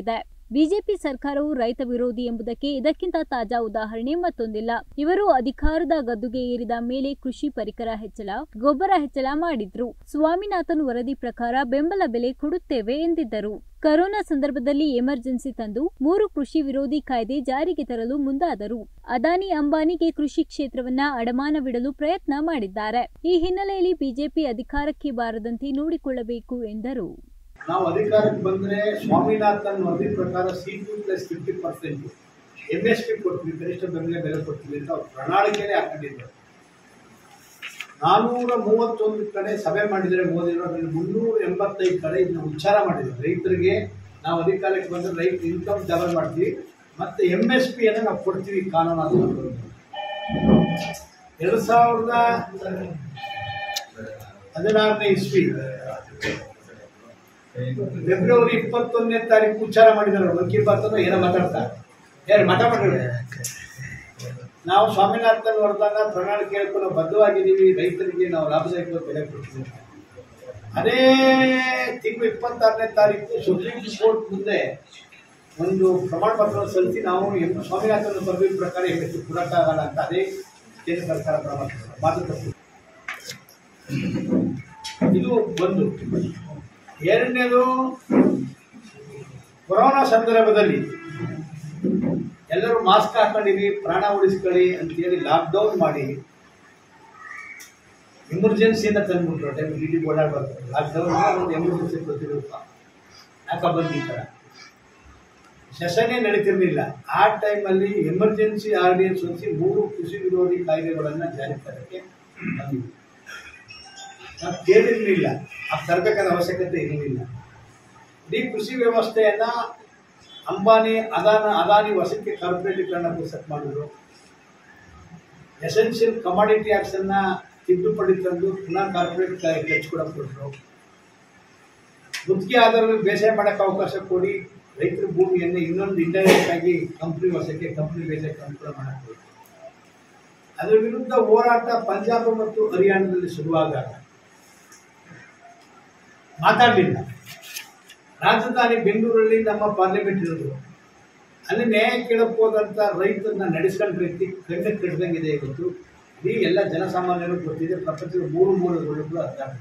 ಬಿಜೆಪಿ ಸರ್ಕಾರವು ರೈತ ವಿರೋಧಿ ಎಂಬುದಕ್ಕೆ ಇದಕ್ಕಿಂತ ತಾಜಾ ಉದಾಹರಣೆ ಮತ್ತೊಂದಿಲ್ಲ ಇವರು ಅಧಿಕಾರದ ಗದ್ದುಗೆ ಏರಿದ ಮೇಲೆ ಕೃಷಿ ಪರಿಕರ ಹೆಚ್ಚಳ ಗೊಬ್ಬರ ಹೆಚ್ಚಳ ಮಾಡಿದ್ರು ಸ್ವಾಮಿನಾಥನ್ ವರದಿ ಪ್ರಕಾರ ಬೆಂಬಲ ಬೆಲೆ ಕೊಡುತ್ತೇವೆ ಎಂದಿದ್ದರು ಕರೋನಾ ಸಂದರ್ಭದಲ್ಲಿ ಎಮರ್ಜೆನ್ಸಿ ತಂದು ಮೂರು ಕೃಷಿ ವಿರೋಧಿ ಕಾಯ್ದೆ ಜಾರಿಗೆ ತರಲು ಮುಂದಾದರು ಅದಾನಿ ಅಂಬಾನಿಗೆ ಕೃಷಿ ಕ್ಷೇತ್ರವನ್ನ ಅಡಮಾನವಿಡಲು ಪ್ರಯತ್ನ ಮಾಡಿದ್ದಾರೆ ಈ ಹಿನ್ನೆಲೆಯಲ್ಲಿ ಬಿಜೆಪಿ ಅಧಿಕಾರಕ್ಕೆ ಬಾರದಂತೆ ನೋಡಿಕೊಳ್ಳಬೇಕು ಎಂದರು ನಾವು ಅಧಿಕಾರಕ್ಕೆ ಬಂದರೆ ಸ್ವಾಮಿನಾಥನ್ ವರದಿ ಪ್ರಕಾರ C two plus fifty percent M S P ಕೊಡ್ತೀವಿ ಕನಿಷ್ಠ ಬೆಂಬಲ ಬೆಲೆ ಕೊಡ್ತೀವಿ ಅಂತ ಅವ್ರು ಪ್ರಣಾಳಿಕೆನೇ ಹಾಕೊಂಡಿದ್ದಾರೆ ನಾನೂರ ಮೂವತ್ತೊಂದು ಕಡೆ ಸಭೆ ಮಾಡಿದರೆ ಮೋದಿಯವರು ಅದರಲ್ಲಿ ಮುನ್ನೂರ ಎಂಬತ್ತೈದು ಕಡೆ ಇದನ್ನ ಉಚ್ಚಾರ ಮಾಡಿದ್ದಾರೆ ರೈತರಿಗೆ ನಾವು ಅಧಿಕಾರಕ್ಕೆ ಬಂದರೆ ರೈತ ಇನ್ಕಮ್ ಡಬಲ್ ಮಾಡ್ತೀವಿ ಮತ್ತು ಎಮ್ ಎಸ್ ಪಿಯನ್ನು ನಾವು ಕೊಡ್ತೀವಿ ಕಾನೂನು ಅದು ಎರಡು ಸಾವಿರದ ಹದಿನಾರನೇ ಇಸ್ವಿ ಫೆಬ್ರವರಿ ಇಪ್ಪತ್ತೊಂದನೇ ತಾರೀಕು ಉಚ್ಚಾರ ಮಾಡಿದ್ದಾರೆ ಮನ್ ಕಿ ಬಾತ್ ಅನ್ನೋ ಏನೋ ಮಾತಾಡ್ತಾರೆ ಯಾರು ಮಾತಾಡ್ತಾರೆ ನಾವು ಸ್ವಾಮಿನಾಥನ್ ವರದಾನ ಪ್ರಣಾಳಿಕೆ ಹೇಳ್ಕೊಂಡು ನಾವು ಬದ್ಧವಾಗಿದ್ದೀವಿ ರೈತರಿಗೆ ನಾವು ಲಾಭದಾಯಕ ಬೆಲೆ ಕೊಡ್ತೀವಿ ಅದೇ ತಿಂಗಳು ಇಪ್ಪತ್ತಾರನೇ ತಾರೀಕು ಸುಪ್ರೀಂ ಕೋರ್ಟ್ ಮುಂದೆ ಒಂದು ಪ್ರಮಾಣ ಪತ್ರ ಸಲ್ಲಿಸಿ ನಾವು ಎಂ ಸ್ವಾಮಿನಾಥನ್ ವರದಿ ಪ್ರಕಾರ ಎಷ್ಟು ಕೊಡಕ್ಕಾಗಲ್ಲ ಅಂತ ಅದೇ ಕೇಂದ್ರ ಸರ್ಕಾರ ಪ್ರಮಾಣ ಪತ್ರ ಮಾತು ತಪ್ಪು ಇದು ಒಂದು ಎರಡನೇದು ಕೊರೋನಾ ಸಂದರ್ಭದಲ್ಲಿ ಎಲ್ಲರೂ ಮಾಸ್ಕ್ ಹಾಕೊಂಡಿರಿ ಪ್ರಾಣ ಉಳಿಸ್ಕೊಳ್ಳಿ ಅಂತೇಳಿ ಲಾಕ್ಡೌನ್ ಮಾಡಿ ಎಮರ್ಜೆನ್ಸಿಯಿಂದ ತಂದ್ಬಿಟ್ರು ಟೈಮ್ ಇಡೀ ಓಡಾಡ್ಬಾರ್ದು ಲಾಕ್ಡೌನ್ ಒಂದು ಎಮರ್ಜೆನ್ಸಿ ಗೊತ್ತಿರುತ್ತ ಯಾಕ ಬಂದು ಈ ಥರ ಸೆಷನ್ನೇ ನಡೀತಿರ್ಲಿಲ್ಲ ಆ ಟೈಮಲ್ಲಿ ಎಮರ್ಜೆನ್ಸಿ ಆರ್ಡಿಯನ್ಸ್ ಹೊಂದಿಸಿ ಮೂರು ಕೃಷಿ ವಿರೋಧಿ ಕಾಯ್ದೆಗಳನ್ನು ಜಾರಿ ತರಕ್ಕೆ ಬಂದಿದೆ ನಾವು ಕೇಳಿರಲಿಲ್ಲ ಆ ತರಬೇಕಾದ ಅವಶ್ಯಕತೆ ಇರಲಿಲ್ಲ ಇಡೀ ಕೃಷಿ ವ್ಯವಸ್ಥೆಯನ್ನ ಅಂಬಾನಿ ಅದಾನ ಅದಾನಿ ವಸತಿ ಕಾರ್ಪೊರೇಟೀಕರಣ ಸೆಟ್ ಮಾಡಿದ್ರು ಎಸೆನ್ಷಿಯಲ್ ಕಮಾಡಿಟಿ ಆಕ್ಟ್ಸನ್ನ ತಿದ್ದುಪಡಿ ತಂದು ಪುನಃ ಕಾರ್ಪೊರೇಟ್ ಕೊಡಕ್ಕೆ ಕೊಟ್ಟರು ಗುತ್ತಿಗೆ ಆಧಾರದಲ್ಲಿ ಬೇಸಾಯ ಮಾಡೋಕ್ಕೆ ಅವಕಾಶ ಕೊಡಿ ರೈತರ ಭೂಮಿಯನ್ನು ಇನ್ನೊಂದು ಇಂಡೈರೆಕ್ಟ್ ಆಗಿ ಕಂಪ್ನಿ ವಶಕ್ಕೆ ಕಂಪ್ನಿ ಬೇಸಾಯಕ್ಕೆ ಅನುಕೂಲ ಮಾಡಕ್ಕೆ ಅದರ ವಿರುದ್ಧ ಹೋರಾಟ ಪಂಜಾಬ್ ಮತ್ತು ಹರಿಯಾಣದಲ್ಲಿ ಶುರುವಾದಾಗ ಮಾತಾಡಲಿಲ್ಲ ರಾಜಧಾನಿ ಬೆಂಗಳೂರಲ್ಲಿ ನಮ್ಮ ಪಾರ್ಲಿಮೆಂಟ್ ಇರೋದು ಅಲ್ಲಿ ನ್ಯಾಯ ಕೇಳಕ್ಕೆ ಹೋದಂಥ ರೈತರನ್ನ ನಡೆಸ್ಕೊಂಡ ರೀತಿ ಕಣ್ಣು ಕಟ್ಟಿದಂಗಿದೆ ಇವತ್ತು ಇಡೀ ಎಲ್ಲ ಜನಸಾಮಾನ್ಯರು ಗೊತ್ತಿದೆ ಪ್ರಪಂಚದ ಮೂರು ಮೂಲೆಗಳಿಗೂ ಅರ್ಥ ಆಗಿದೆ.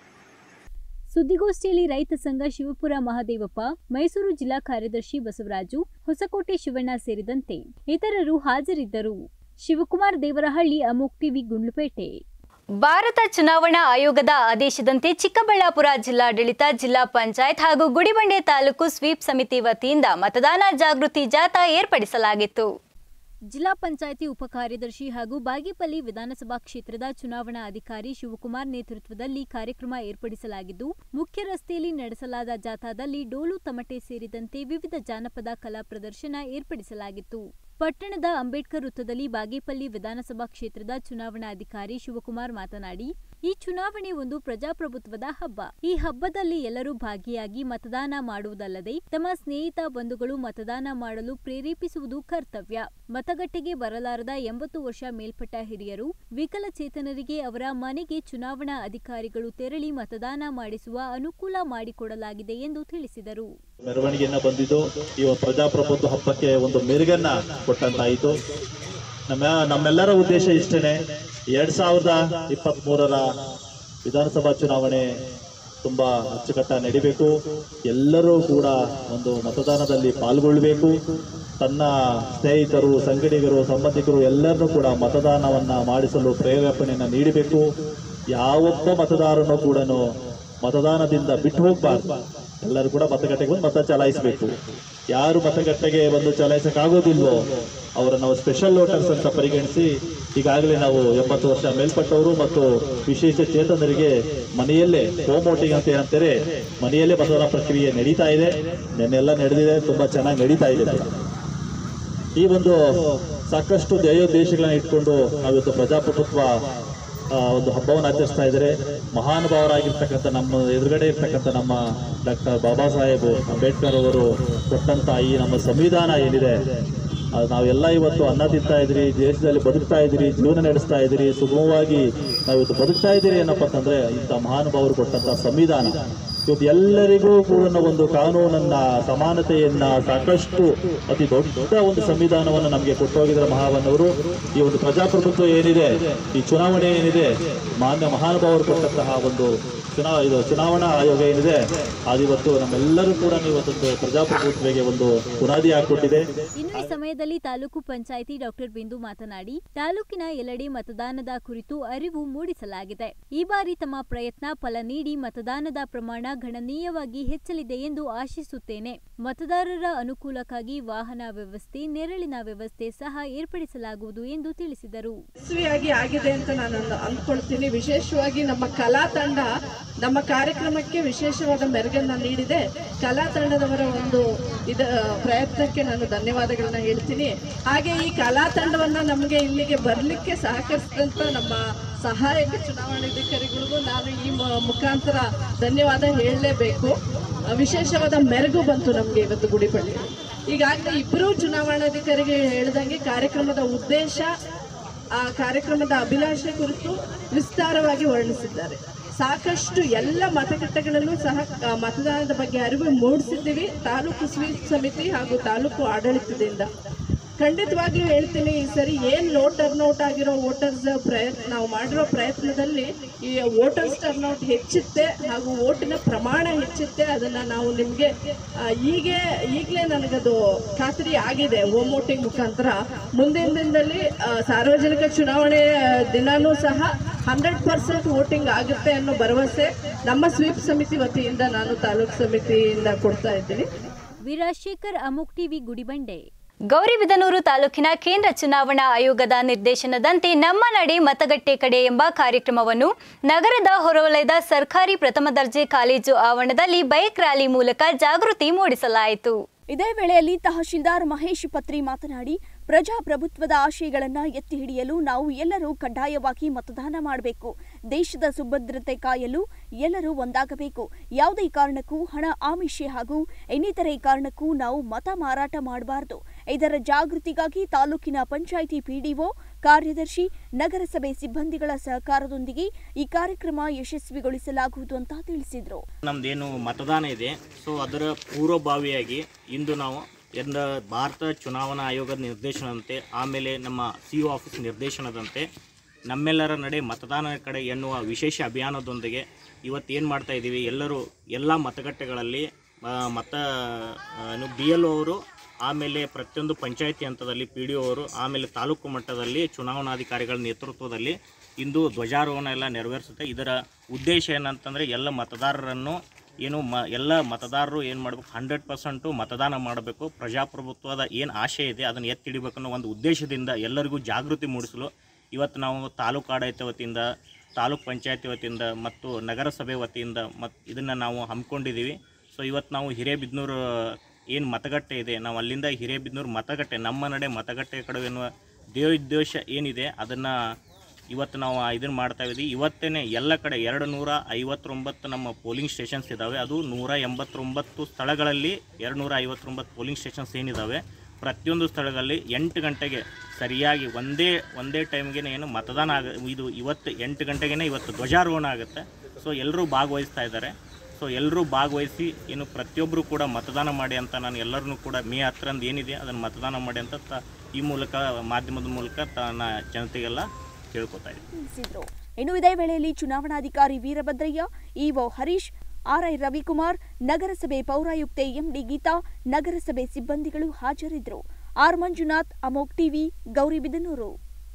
ಸುದ್ದಿಗೋಷ್ಠಿಯಲ್ಲಿ ರೈತ ಸಂಘ ಶಿವಪುರ ಮಹದೇವಪ್ಪ ಮೈಸೂರು ಜಿಲ್ಲಾ ಕಾರ್ಯದರ್ಶಿ ಬಸವರಾಜು ಹೊಸಕೋಟೆ ಶಿವಣ್ಣ ಸೇರಿದಂತೆ ಇತರರು ಹಾಜರಿದ್ದರು ಶಿವಕುಮಾರ್ ದೇವರಹಳ್ಳಿ ಅಮೋಕ್ ಟಿವಿ ಗುಂಡ್ಲುಪೇಟೆ ಭಾರತ ಚುನಾವಣಾ ಆಯೋಗದ ಆದೇಶದಂತೆ ಚಿಕ್ಕಬಳ್ಳಾಪುರ ಜಿಲ್ಲಾಡಳಿತ ಜಿಲ್ಲಾ ಪಂಚಾಯತ್ ಹಾಗೂ ಗುಡಿಬಂಡೆ ತಾಲೂಕು ಸ್ವೀಪ್ ಸಮಿತಿ ವತಿಯಿಂದ ಮತದಾನ ಜಾಗೃತಿ ಜಾಥಾ ಏರ್ಪಡಿಸಲಾಗಿತ್ತು ಜಿಲ್ಲಾ ಪಂಚಾಯಿತಿ ಉಪ ಕಾರ್ಯದರ್ಶಿ ಹಾಗೂ ಬಾಗೇಪಲ್ಲಿ ವಿಧಾನಸಭಾ ಕ್ಷೇತ್ರದ ಚುನಾವಣಾ ಅಧಿಕಾರಿ ಶಿವಕುಮಾರ್ ನೇತೃತ್ವದಲ್ಲಿ ಕಾರ್ಯಕ್ರಮ ಏರ್ಪಡಿಸಲಾಗಿದ್ದು ಮುಖ್ಯ ರಸ್ತೆಯಲ್ಲಿ ನಡೆಸಲಾದ ಜಾಥಾದಲ್ಲಿ ಡೋಲು ತಮಟೆ ಸೇರಿದಂತೆ ವಿವಿಧ ಜಾನಪದ ಕಲಾ ಪ್ರದರ್ಶನ ಏರ್ಪಡಿಸಲಾಗಿತ್ತು ಪಟ್ಟಣದ ಅಂಬೇಡ್ಕರ್ ವೃತ್ತದಲ್ಲಿ ಬಾಗೇಪಲ್ಲಿ ವಿಧಾನಸಭಾ ಕ್ಷೇತ್ರದ ಚುನಾವಣಾಧಿಕಾರಿ ಶಿವಕುಮಾರ್ ಮಾತನಾಡಿ ಈ ಚುನಾವಣೆ ಒಂದು ಪ್ರಜಾಪ್ರಭುತ್ವದ ಹಬ್ಬ ಈ ಹಬ್ಬದಲ್ಲಿ ಎಲ್ಲರೂ ಭಾಗಿಯಾಗಿ ಮತದಾನ ಮಾಡುವುದಲ್ಲದೆ ತಮ್ಮ ಸ್ನೇಹಿತ ಬಂಧುಗಳು ಮತದಾನ ಮಾಡಲು ಪ್ರೇರೇಪಿಸುವುದು ಕರ್ತವ್ಯ ಮತಗಟ್ಟೆಗೆ ಬರಲಾರದ ಎಂಬತ್ತು ವರ್ಷ ಮೇಲ್ಪಟ್ಟ ಹಿರಿಯರು ವಿಕಲಚೇತನರಿಗೆ ಅವರ ಮನೆಗೆ ಚುನಾವಣಾ ಅಧಿಕಾರಿಗಳು ತೆರಳಿ ಮತದಾನ ಮಾಡಿಸುವ ಅನುಕೂಲ ಮಾಡಿಕೊಡಲಾಗಿದೆ ಎಂದು ತಿಳಿಸಿದರು ಮೆರವಣಿಗೆಯನ್ನ ಬಂದಿದ್ದು ಈ ಒಂದು ಪ್ರಜಾಪ್ರಭುತ್ವ ಹಬ್ಬಕ್ಕೆ ಒಂದು ಮೆರುಗನ್ನ ಕೊಟ್ಟಂತಾಯಿತು ನಮ್ಮ ನಮ್ಮೆಲ್ಲರ ಉದ್ದೇಶ ಇಷ್ಟೇನೆ ಎರಡ್ ಸಾವಿರದ ಇಪ್ಪತ್ತ್ ಮೂರರ ವಿಧಾನಸಭಾ ಚುನಾವಣೆ ತುಂಬಾ ಅಚ್ಚುಕಟ್ಟ ನಡಿಬೇಕು ಎಲ್ಲರೂ ಕೂಡ ಒಂದು ಮತದಾನದಲ್ಲಿ ಪಾಲ್ಗೊಳ್ಳಬೇಕು ತನ್ನ ಸ್ನೇಹಿತರು ಸಂಗಡಿಗರು ಸಂಬಂಧಿಕರು ಎಲ್ಲರನ್ನೂ ಕೂಡ ಮತದಾನವನ್ನ ಮಾಡಿಸಲು ಪ್ರೇರೇಪಣೆಯನ್ನ ನೀಡಬೇಕು ಯಾವೊಬ್ಬ ಮತದಾರನು ಕೂಡ ಮತದಾನದಿಂದ ಬಿಟ್ಟು ಹೋಗಬಾರ್ದು ಎಲ್ಲರೂ ಕೂಡ ಮತಗಟ್ಟೆಗೆ ಬಂದು ಮತ ಚಲಾಯಿಸಬೇಕು ಯಾರು ಮತಗಟ್ಟೆಗೆ ಬಂದು ಚಲಾಯಿಸಕ್ಕಾಗೋದಿಲ್ವೋ ಅವರನ್ನು ನಾವು ಸ್ಪೆಷಲ್ ವೋಟರ್ಸ್ ಅಂತ ಪರಿಗಣಿಸಿ ಈಗಾಗಲೇ ನಾವು ಎಂಬತ್ತು ವರ್ಷ ಮೇಲ್ಪಟ್ಟವರು ಮತ್ತು ವಿಶೇಷ ಚೇತನರಿಗೆ ಮನೆಯಲ್ಲೇ ಹೋಮ್ ವೋಟಿಂಗ್ ಅಂತ ಏನಂತಾರೆ ಮನೆಯಲ್ಲೇ ಮತದಾನ ಪ್ರಕ್ರಿಯೆ ನಡೀತಾ ಇದೆ ನೆನ್ನೆಲ್ಲ ನಡೆದಿದೆ ತುಂಬಾ ಚೆನ್ನಾಗಿ ನಡೀತಾ ಇದೆ ಈ ಒಂದು ಸಾಕಷ್ಟು ಧ್ಯೇಯೋದ್ದೇಶಗಳನ್ನ ಇಟ್ಕೊಂಡು ನಾವಿವತ್ತು ಪ್ರಜಾಪ್ರಭುತ್ವ ಆ, ಒಂದು ಹಬ್ಬವನ್ನು ಆಚರಿಸ್ತಾ ಇದ್ದಾರೆ ಮಹಾನುಭಾವರಾಗಿರ್ತಕ್ಕಂಥ ನಮ್ಮ ಎದುರುಗಡೆ ಇರ್ತಕ್ಕಂಥ ನಮ್ಮ ಡಾಕ್ಟರ್ ಬಾಬಾ ಸಾಹೇಬ್ ಅಂಬೇಡ್ಕರ್ ಅವರು ಕೊಟ್ಟಂತ ಈ ನಮ್ಮ ಸಂವಿಧಾನ ಏನಿದೆ ಅದು ನಾವೆಲ್ಲ ಇವತ್ತು ಅನ್ನ ತಿಂತಾ ಇದ್ರಿ ದೇಶದಲ್ಲಿ ಬದುಕ್ತಾ ಇದ್ದೀರಿ ಜೀವನ ನಡೆಸ್ತಾ ಇದ್ದೀರಿ ಸುಗಮವಾಗಿ ನಾವು ಇವತ್ತು ಬದುಕ್ತಾ ಇದ್ದೀರಿ ಏನಪ್ಪ ಅಂತಂದ್ರೆ ಇಂಥ ಮಹಾನುಭಾವರು ಕೊಟ್ಟಂತ ಸಂವಿಧಾನ ಇವತ್ತು ಎಲ್ಲರಿಗೂ ಕೂಡ ಒಂದು ಕಾನೂನನ್ನ ಸಮಾನತೆಯನ್ನ ಸಾಕಷ್ಟು ಅತಿ ದೊಡ್ಡ ಒಂದು ಸಂವಿಧಾನವನ್ನು ನಮಗೆ ಕೊಟ್ಟೋಗಿದ್ದಾರೆ ಮಹಾವನ್ನವರು ಈ ಒಂದು ಪ್ರಜಾಪ್ರಭುತ್ವ ಏನಿದೆ ಈ ಚುನಾವಣೆ ಏನಿದೆ ಮಾನ್ಯ ಮಹಾನುಭಾವರು ಕೊಟ್ಟಂತಹ ಒಂದು ಚುನಾ ಇದು ಚುನಾವಣಾ ಆಯೋಗ ಏನಿದೆ ಅದಿವತ್ತು ನಮ್ಮೆಲ್ಲರೂ ಕೂಡ ಇವತ್ತೊಂದು ಪ್ರಜಾಪ್ರಭುತ್ವಗೆ ಒಂದು ಬುನಾದಿ ಹಾಕೊಟ್ಟಿದೆ ಇನ್ನು ಈ ಸಮಯದಲ್ಲಿ ತಾಲೂಕು ಪಂಚಾಯಿತಿ ಡಾಕ್ಟರ್ ಬಿಂದು ಮಾತನಾಡಿ ತಾಲೂಕಿನ ಎಲ್ಲೆಡೆ ಮತದಾನದ ಕುರಿತು ಅರಿವು ಮೂಡಿಸಲಾಗಿದೆ ಈ ಬಾರಿ ತಮ್ಮ ಪ್ರಯತ್ನ ಫಲ ನೀಡಿ ಮತದಾನದ ಪ್ರಮಾಣ ಗಣನೀಯವಾಗಿ ಹೆಚ್ಚಲಿದೆ ಎಂದು ಆಶಿಸುತ್ತೇನೆ ಮತದಾರರ ಅನುಕೂಲಕ್ಕಾಗಿ ವಾಹನ ವ್ಯವಸ್ಥೆ ನೆರಳಿನ ವ್ಯವಸ್ಥೆ ಸಹ ಏರ್ಪಡಿಸಲಾಗುವುದು ಎಂದು ತಿಳಿಸಿದರು ಯಶಸ್ವಿಯಾಗಿ ಆಗಿದೆ ಅಂತ ನಾನು ಅಂದ್- ಅಂದ್ಕೊಳ್ತೀನಿ ವಿಶೇಷವಾಗಿ ನಮ್ಮ ಕಲಾ ತಂಡ ನಮ್ಮ ಕಾರ್ಯಕ್ರಮಕ್ಕೆ ವಿಶೇಷವಾದ ಮೆರುಗನ್ನ ನೀಡಿದೆ ಕಲಾ ತಂಡದವರ ಒಂದು ಇದ ಪ್ರಯತ್ನಕ್ಕೆ ನಾನು ಧನ್ಯವಾದಗಳನ್ನ ಹೇಳ್ತೀನಿ ಹಾಗೆ ಈ ಕಲಾ ತಂಡವನ್ನ ನಮಗೆ ಇಲ್ಲಿಗೆ ಬರಲಿಕ್ಕೆ ಸಹಕರಿಸಿದಂತ ನಮ್ಮ ಸಹಾಯಕ ಚುನಾವಣಾಧಿಕಾರಿಗಳಿಗೂ ನಾನು ಈ ಮ- ಮುಖಾಂತರ ಧನ್ಯವಾದ ಹೇಳಲೇಬೇಕು ವಿಶೇಷವಾದ ಮೆರುಗು ಬಂತು ನಮಗೆ ಇವತ್ತು ಗುಡಿಪಳ್ಳಿ ಈಗಾಗಲೇ ಇಬ್ಬರು ಚುನಾವಣಾಧಿಕಾರಿಗೆ ಹೇಳಿದಂಗೆ ಕಾರ್ಯಕ್ರಮದ ಉದ್ದೇಶ ಆ ಕಾರ್ಯಕ್ರಮದ ಅಭಿಲಾಷೆ ಕುರಿತು ವಿಸ್ತಾರವಾಗಿ ವರ್ಣಿಸಿದ್ದಾರೆ ಸಾಕಷ್ಟು ಎಲ್ಲ ಮತಗಟ್ಟೆಗಳಲ್ಲೂ ಸಹ ಆ, ಮತದಾನದ ಬಗ್ಗೆ ಅರಿವು ಮೂಡಿಸಿದ್ದೀವಿ ತಾಲೂಕು ಸ್ವೀಪ್ ಸಮಿತಿ ಹಾಗೂ ತಾಲೂಕು ಆಡಳಿತದಿಂದ ಖಂಡಿತವಾಗ್ಲೂ ಹೇಳ್ತೀನಿ ಈ ಸರಿ ಏನು ಲೋ ಟರ್ನೌಟ್ ಆಗಿರೋ ವೋಟರ್ಸ್ ಪ್ರಯತ್ನ ನಾವು ಮಾಡಿರೋ ಪ್ರಯತ್ನದಲ್ಲಿ ಈ ವೋಟರ್ಸ್ ಟರ್ನೌಟ್ ಹೆಚ್ಚುತ್ತೆ ಹಾಗೂ ವೋಟಿನ ಪ್ರಮಾಣ ಹೆಚ್ಚುತ್ತೆ ಅದನ್ನು ನಾವು ನಿಮಗೆ ಹೀಗೆ ಈಗಲೇ ನನಗದು ಖಾತ್ರಿ ಆಗಿದೆ ಹೋಮ್ ವೋಟಿಂಗ್ ಮುಖಾಂತರ ಮುಂದಿನ ದಿನದಲ್ಲಿ ಆ, ಸಾರ್ವಜನಿಕ ಚುನಾವಣೆ ಆ, ದಿನಾನೂ ಸಹ ಹಂಡ್ರೆಡ್ ಪರ್ಸೆಂಟ್ ವೋಟಿಂಗ್ ಆಗುತ್ತೆ ಅನ್ನೋ ಭರವಸೆ ನಮ್ಮ ಸ್ವೀಪ್ ಸಮಿತಿ ವತಿಯಿಂದ ನಾನು ತಾಲೂಕು ಸಮಿತಿಯಿಂದ ಕೊಡ್ತಾ ಇದ್ದೀನಿ ವೀರಾಶೇಖರ್ ಅಮೋಕ್ ಟಿವಿ ಗುಡಿಬಂಡೆ ಗೌರಿಬಿದನೂರು ತಾಲೂಕಿನ ಕೇಂದ್ರ ಚುನಾವಣಾ ಆಯೋಗದ ನಿರ್ದೇಶನದಂತೆ ನಮ್ಮ ನಡೆ ಮತಗಟ್ಟೆ ಕಡೆ ಎಂಬ ಕಾರ್ಯಕ್ರಮವನ್ನು ನಗರದ ಹೊರವಲಯದ ಸರ್ಕಾರಿ ಪ್ರಥಮ ದರ್ಜೆ ಕಾಲೇಜು ಆವರಣದಲ್ಲಿ ಬೈಕ್ ರ್ಯಾಲಿ ಮೂಲಕ ಜಾಗೃತಿ ಮೂಡಿಸಲಾಯಿತು ಇದೇ ವೇಳೆಯಲ್ಲಿ ತಹಶೀಲ್ದಾರ್ ಮಹೇಶ್ ಪತ್ರಿ ಮಾತನಾಡಿ ಪ್ರಜಾಪ್ರಭುತ್ವದ ಆಶಯಗಳನ್ನ ಎತ್ತಿ ಹಿಡಿಯಲು ನಾವು ಎಲ್ಲರೂ ಕಡ್ಡಾಯವಾಗಿ ಮತದಾನ ಮಾಡಬೇಕು ದೇಶದ ಸುಭದ್ರತೆ ಕಾಯಲು ಎಲ್ಲರೂ ಒಂದಾಗಬೇಕು ಯಾವುದೇ ಕಾರಣಕ್ಕೂ ಹಣ ಆಮಿಷೆ ಹಾಗೂ ಇನ್ನಿತರೆ ಕಾರಣಕ್ಕೂ ನಾವು ಮತ ಮಾರಾಟ ಮಾಡಬಾರದು ಇದರ ಜಾಗೃತಿಗಾಗಿ ತಾಲೂಕಿನ ಪಂಚಾಯಿತಿ ಪಿಡಿಒ ಕಾರ್ಯದರ್ಶಿ ನಗರಸಭೆ ಸಿಬ್ಬಂದಿಗಳ ಸಹಕಾರದೊಂದಿಗೆ ಈ ಕಾರ್ಯಕ್ರಮ ಯಶಸ್ವಿಗೊಳಿಸಲಾಗುವುದು ಅಂತ ತಿಳಿಸಿದರು ನಮ್ದೇನು ಮತದಾನ ಇದೆ ಸೊ ಅದರ ಪೂರ್ವಭಾವಿಯಾಗಿ ಇಂದು ನಾವು ಎಲ್ಲ ಭಾರತ ಚುನಾವಣಾ ಆಯೋಗದ ನಿರ್ದೇಶನದಂತೆ ಆಮೇಲೆ ನಮ್ಮ ಸಿ ಒ ಆಫೀಸ್ ನಿರ್ದೇಶನದಂತೆ ನಮ್ಮೆಲ್ಲರ ನಡೆ ಮತದಾನ ಕಡೆ ಎನ್ನುವ ವಿಶೇಷ ಅಭಿಯಾನದೊಂದಿಗೆ ಇವತ್ತು ಏನು ಮಾಡ್ತಾ ಇದ್ದೀವಿ ಎಲ್ಲರೂ ಎಲ್ಲ ಮತಗಟ್ಟೆಗಳಲ್ಲಿ ಆ, ಮತ ಬಿ ಎಲ್ ಅವರು ಆಮೇಲೆ ಪ್ರತಿಯೊಂದು ಪಂಚಾಯತಿ ಹಂತದಲ್ಲಿ ಪಿ ಡಿ ಅವರು ಆಮೇಲೆ ತಾಲೂಕು ಮಟ್ಟದಲ್ಲಿ ಚುನಾವಣಾಧಿಕಾರಿಗಳ ನೇತೃತ್ವದಲ್ಲಿ ಇಂದು ಧ್ವಜಾರೋಹಣ ಎಲ್ಲ ನೆರವೇರಿಸುತ್ತೆ ಇದರ ಉದ್ದೇಶ ಏನಂತಂದರೆ ಎಲ್ಲ ಮತದಾರರನ್ನು ಏನು ಮ ಎಲ್ಲ ಮತದಾರರು ಏನು ಮಾಡಬೇಕು ಹಂಡ್ರೆಡ್ ಪರ್ಸೆಂಟು ಮತದಾನ ಮಾಡಬೇಕು ಪ್ರಜಾಪ್ರಭುತ್ವದ ಏನು ಆಶೆ ಇದೆ ಅದನ್ನು ಎತ್ತಿ ಹಿಡಿಬೇಕು ಅನ್ನೋ ಒಂದು ಉದ್ದೇಶದಿಂದ ಎಲ್ಲರಿಗೂ ಜಾಗೃತಿ ಮೂಡಿಸಲು ಇವತ್ತು ನಾವು ತಾಲೂಕು ಆಡಳಿತ ವತಿಯಿಂದ ತಾಲೂಕ್ ಪಂಚಾಯತಿ ವತಿಯಿಂದ ಮತ್ತು ನಗರಸಭೆ ವತಿಯಿಂದ ಮತ್ತು ಇದನ್ನು ನಾವು ಹಮ್ಮಿಕೊಂಡಿದ್ದೀವಿ ಸೊ ಇವತ್ತು ನಾವು ಹಿರೇಬಿದ್ನೂರು ಏನು ಮತಗಟ್ಟೆ ಇದೆ ನಾವು ಅಲ್ಲಿಂದ ಹಿರೇಬಿದ್ನೂರು ಮತಗಟ್ಟೆ ನಮ್ಮ ನಡೆ ಮತಗಟ್ಟೆ ಕಡೆ ಎನ್ನುವ ದೇವೋದ್ದೇಶ ಏನಿದೆ ಅದನ್ನು ಇವತ್ತು ನಾವು ಇದನ್ನು ಮಾಡ್ತಾ ಇದ್ದೀವಿ ಇವತ್ತೇ ಎಲ್ಲ ಕಡೆ ಎರಡು ನೂರ ಐವತ್ತೊಂಬತ್ತು ನಮ್ಮ ಪೋಲಿಂಗ್ ಸ್ಟೇಷನ್ಸ್ ಇದ್ದಾವೆ ಅದು ನೂರ ಎಂಬತ್ತೊಂಬತ್ತು ಸ್ಥಳಗಳಲ್ಲಿ ಎರಡು ನೂರ ಐವತ್ತೊಂಬತ್ತು ಪೋಲಿಂಗ್ ಸ್ಟೇಷನ್ಸ್ ಏನಿದ್ದಾವೆ ಪ್ರತಿಯೊಂದು ಸ್ಥಳಗಳಲ್ಲಿ ಎಂಟು ಗಂಟೆಗೆ ಸರಿಯಾಗಿ ಒಂದೇ ಒಂದೇ ಟೈಮ್ಗೆ ಏನು ಮತದಾನ ಆಗ ಇದು ಇವತ್ತು ಎಂಟು ಗಂಟೆಗೆ ಇವತ್ತು ಧ್ವಜಾರೋಹಣ ಆಗುತ್ತೆ ಸೊ ಎಲ್ಲರೂ ಭಾಗವಹಿಸ್ತಾ ಇದ್ದಾರೆ ಸೊ ಎಲ್ಲರೂ ಭಾಗವಹಿಸಿ ಏನು ಪ್ರತಿಯೊಬ್ಬರು ಕೂಡ ಮತದಾನ ಮಾಡಿ ಅಂತ ನಾನು ಎಲ್ಲರನ್ನೂ ಕೂಡ ಮೇ ಹತ್ತರಂದು ಏನಿದೆ ಅದನ್ನು ಮತದಾನ ಮಾಡಿ ಅಂತ ತ ಈ ಮೂಲಕ ಮಾಧ್ಯಮದ ಮೂಲಕ ತನ್ನ ಜನತೆಗೆಲ್ಲ ಕೇಳ್ಕೊತಾ ಇದ್ದೀನಿ ತಿಳಿಸಿದ್ರು ಇನ್ನು ಇದೇ ವೇಳೆಯಲ್ಲಿ ಚುನಾವಣಾಧಿಕಾರಿ ವೀರಭದ್ರಯ್ಯ ಇಒ ಹರೀಶ್ ಆರ್ಐ ರವಿಕುಮಾರ್ ನಗರಸಭೆ ಪೌರಾಯುಕ್ತೆ ಎಂಡಿ ಗೀತಾ ನಗರಸಭೆ ಸಿಬ್ಬಂದಿಗಳು ಹಾಜರಿದ್ದರು ಆರ್ ಮಂಜುನಾಥ್ ಅಮೋಕ್ ಟಿವಿ ಗೌರಿಬಿದನೂರು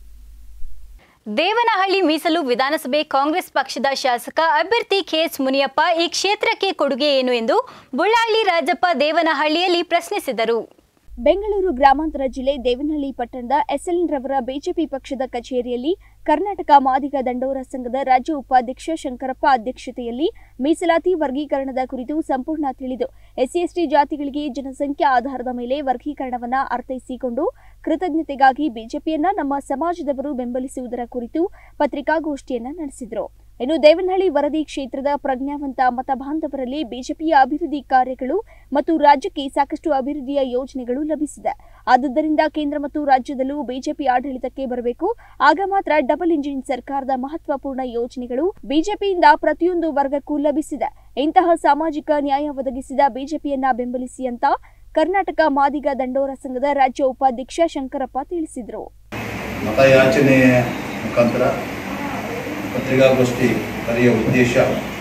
ದೇವನಹಳ್ಳಿ ಮೀಸಲು ವಿಧಾನಸಭೆ ಕಾಂಗ್ರೆಸ್ ಪಕ್ಷದ ಶಾಸಕ ಅಭ್ಯರ್ಥಿ ಕೆಎಚ್ ಮುನಿಯಪ್ಪ ಈ ಕ್ಷೇತ್ರಕ್ಕೆ ಕೊಡುಗೆ ಏನು ಎಂದು ಬುಳ್ಳಾಳ್ಳಿ ರಾಜಪ್ಪ ದೇವನಹಳ್ಳಿಯಲ್ಲಿ ಪ್ರಶ್ನಿಸಿದರು ಬೆಂಗಳೂರು ಗ್ರಾಮಾಂತರ ಜಿಲ್ಲೆ ದೇವನಹಳ್ಳಿ ಪಟ್ಟಣದ ಎಸ್ಎಲ್ಎನ್ ರವರ ಬಿಜೆಪಿ ಪಕ್ಷದ ಕಚೇರಿಯಲ್ಲಿ ಕರ್ನಾಟಕ ಮಾದಿಗ ದಂಡೋರ ಸಂಘದ ರಾಜ್ಯ ಉಪಾಧ್ಯಕ್ಷ ಶಂಕರಪ್ಪ ಅಧ್ಯಕ್ಷತೆಯಲ್ಲಿ ಮೀಸಲಾತಿ ವರ್ಗೀಕರಣದ ಕುರಿತು ಸಂಪೂರ್ಣ ತಿಳಿದು ಎಸ್ಸಿ ಎಸ್ಟಿ ಜಾತಿಗಳಿಗೆ ಜನಸಂಖ್ಯಾ ಆಧಾರದ ಮೇಲೆ ವರ್ಗೀಕರಣವನ್ನ ಅರ್ಥೈಸಿಕೊಂಡು ಕೃತಜ್ಞತೆಗಾಗಿ ಬಿಜೆಪಿಯನ್ನ ನಮ್ಮ ಸಮಾಜದವರು ಬೆಂಬಲಿಸುವುದರ ಕುರಿತು ಪತ್ರಿಕಾಗೋಷ್ಠಿಯನ್ನ ನಡೆಸಿದರು ಇನ್ನು ದೇವನಹಳ್ಳಿ ವರದಿ ಕ್ಷೇತ್ರದ ಪ್ರಜ್ಞಾವಂತ ಮತ ಬಾಂಧವರಲ್ಲಿ ಬಿಜೆಪಿಯ ಅಭಿವೃದ್ಧಿ ಕಾರ್ಯಗಳು ಮತ್ತು ರಾಜ್ಯಕ್ಕೆ ಸಾಕಷ್ಟು ಅಭಿವೃದ್ಧಿಯ ಯೋಜನೆಗಳು ಲಭಿಸಿದೆ ಆದುದರಿಂದ ಕೇಂದ್ರ ಮತ್ತು ರಾಜ್ಯದಲ್ಲೂ ಬಿಜೆಪಿ ಆಡಳಿತಕ್ಕೆ ಬರಬೇಕು ಆಗ ಮಾತ್ರ ಡಬಲ್ ಇಂಜಿನ್ ಸರ್ಕಾರದ ಮಹತ್ವಪೂರ್ಣ ಯೋಜನೆಗಳು ಬಿಜೆಪಿಯಿಂದ ಪ್ರತಿಯೊಂದು ವರ್ಗಕ್ಕೂ ಲಭಿಸಿದೆ ಇಂತಹ ಸಾಮಾಜಿಕ ನ್ಯಾಯ ಒದಗಿಸಿದ ಬಿಜೆಪಿಯನ್ನ ಬೆಂಬಲಿಸಿ ಅಂತ ಕರ್ನಾಟಕ ಮಾದಿಗ ದಂಡೋರ ಸಂಘದ ರಾಜ್ಯ ಉಪಾಧ್ಯಕ್ಷ ಶಂಕರಪ್ಪ ತಿಳಿಸಿದರು ಮತಯಾಚನೆ ಮುಖಾಂತರ ಪತ್ರಿಕಾಗೋಷ್ಠಿ ಕರೆಯುವ ಉದ್ದೇಶ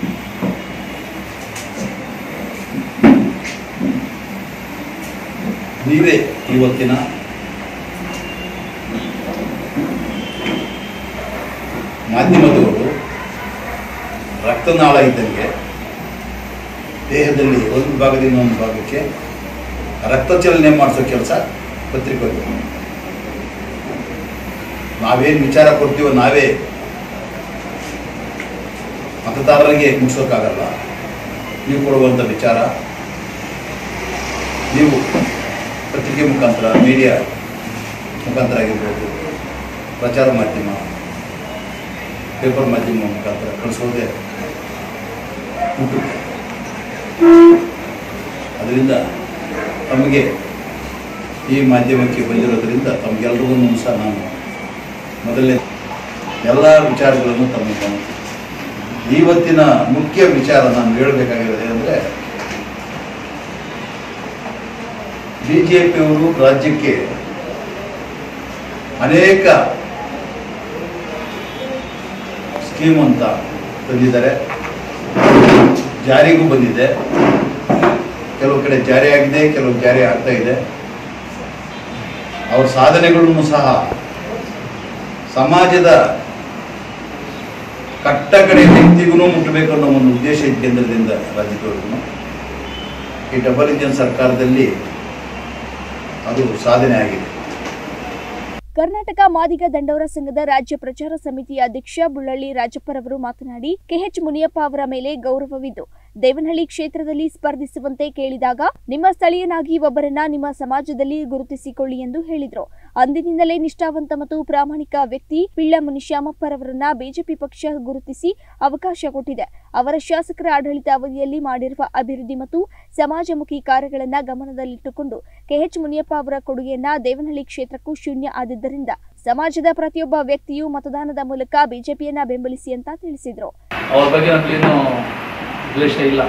ನೀವೇ ಇವತ್ತಿನ ಮಾಧ್ಯಮದವರು ರಕ್ತನಾಳ ಇದ್ದಂಗೆ ದೇಹದಲ್ಲಿ ಒಂದು ಭಾಗದಿಂದ ಒಂದು ಭಾಗಕ್ಕೆ ರಕ್ತ ಚಲನೆ ಮಾಡಿಸೋ ಕೆಲಸ ಪತ್ರಿಕೋದ್ಯಮ ನಾವೇನು ವಿಚಾರ ಕೊಡ್ತೀವೋ ನಾವೇ ಮತದಾರರಿಗೆ ಮುಗಿಸೋಕ್ಕಾಗಲ್ಲ ನೀವು ಕೊಡುವಂಥ ವಿಚಾರ ನೀವು ಪತ್ರಿಕೆ ಮುಖಾಂತರ ಮೀಡಿಯಾ ಮುಖಾಂತರ ಆಗಿರ್ಬೋದು ಪ್ರಚಾರ ಮಾಧ್ಯಮ ಪೇಪರ್ ಮಾಧ್ಯಮ ಮುಖಾಂತರ ಕಳಿಸೋದೇ ಉಂಟು ಅದರಿಂದ ತಮಗೆ ಈ ಮಾಧ್ಯಮಕ್ಕೆ ಬಂದಿರೋದ್ರಿಂದ ತಮಗೆಲ್ರಿಗೂ ಸಹ ನಾನು ಮೊದಲನೇ ಎಲ್ಲ ವಿಚಾರಗಳನ್ನು ತಮಗೆ ಗಮನಿಸಿ ಇವತ್ತಿನ ಮುಖ್ಯ ವಿಚಾರ ನಾನು ಹೇಳಬೇಕಾಗಿರೋದು ಅಂದರೆ ಬಿ ಜೆ ಪಿಯವರು ರಾಜ್ಯಕ್ಕೆ ಅನೇಕ ಸ್ಕೀಮ್ ಅಂತ ತಂದಿದ್ದಾರೆ ಜಾರಿಗೂ ಬಂದಿದೆ ಕೆಲವು ಕಡೆ ಜಾರಿ ಆಗಿದೆ ಕೆಲವು ಜಾರಿ ಆಗ್ತಾ ಇದೆ ಅವರ ಸಾಧನೆಗಳನ್ನು ಸಹ ಸಮಾಜದ ಕಟ್ಟ ಕಡೆ ವ್ಯಕ್ತಿಗೂ ಮುಟ್ಟಬೇಕು ಅನ್ನೋ ಒಂದು ಉದ್ದೇಶ ಕೇಂದ್ರದಿಂದ ರಾಜ್ಯದವರೆಗೂ ಈ ಡಬಲ್ ಇಂಜಿನ್ ಸರ್ಕಾರದಲ್ಲಿ ಅದು ಸಾಧನೆ ಆಗಿದೆ ಕರ್ನಾಟಕ ಮಾದಿಗ ದಂಡೋರ ಸಂಘದ ರಾಜ್ಯ ಪ್ರಚಾರ ಸಮಿತಿಯ ಅಧ್ಯಕ್ಷ ಬುಳ್ಳಳ್ಳಿ ರಾಜಪ್ಪರವರು ಮಾತನಾಡಿ ಕೆಎಚ್ ಮುನಿಯಪ್ಪ ಅವರ ಮೇಲೆ ಗೌರವವಿದ್ದು ದೇವನಹಳ್ಳಿ ಕ್ಷೇತ್ರದಲ್ಲಿ ಸ್ಪರ್ಧಿಸುವಂತೆ ಕೇಳಿದಾಗ ನಿಮ್ಮ ಸ್ಥಳೀಯನಾಗಿ ಒಬ್ಬರನ್ನ ನಿಮ್ಮ ಸಮಾಜದಲ್ಲಿ ಗುರುತಿಸಿಕೊಳ್ಳಿ ಎಂದು ಹೇಳಿದರು ಅಂದಿನಿಂದಲೇ ನಿಷ್ಠಾವಂತ ಮತ್ತು ಪ್ರಾಮಾಣಿಕ ವ್ಯಕ್ತಿ ಪಿಳ್ಳ ಮುನಿಶ್ಯಾಮಪ್ಪರವರನ್ನ ಬಿಜೆಪಿ ಪಕ್ಷ ಗುರುತಿಸಿ ಅವಕಾಶ ಕೊಟ್ಟಿದೆ ಅವರ ಶಾಸಕರ ಆಡಳಿತ ಅವಧಿಯಲ್ಲಿ ಮಾಡಿರುವ ಅಭಿವೃದ್ಧಿ ಮತ್ತು ಸಮಾಜಮುಖಿ ಕಾರ್ಯಗಳನ್ನ ಗಮನದಲ್ಲಿಟ್ಟುಕೊಂಡು ಕೆಎಚ್ ಮುನಿಯಪ್ಪ ಅವರ ಕೊಡುಗೆಯನ್ನ ದೇವನಹಳ್ಳಿ ಕ್ಷೇತ್ರಕ್ಕೂ ಶೂನ್ಯ ಆದಿದ್ದರಿಂದ ಸಮಾಜದ ಪ್ರತಿಯೊಬ್ಬ ವ್ಯಕ್ತಿಯೂ ಮತದಾನದ ಮೂಲಕ ಬಿಜೆಪಿಯನ್ನ ಬೆಂಬಲಿಸಿ ಅಂತ ತಿಳಿಸಿದರು ಅವ್ರ ಬಗ್ಗೆ ನಮಗೇನು ದ್ವೇಷ ಇಲ್ಲ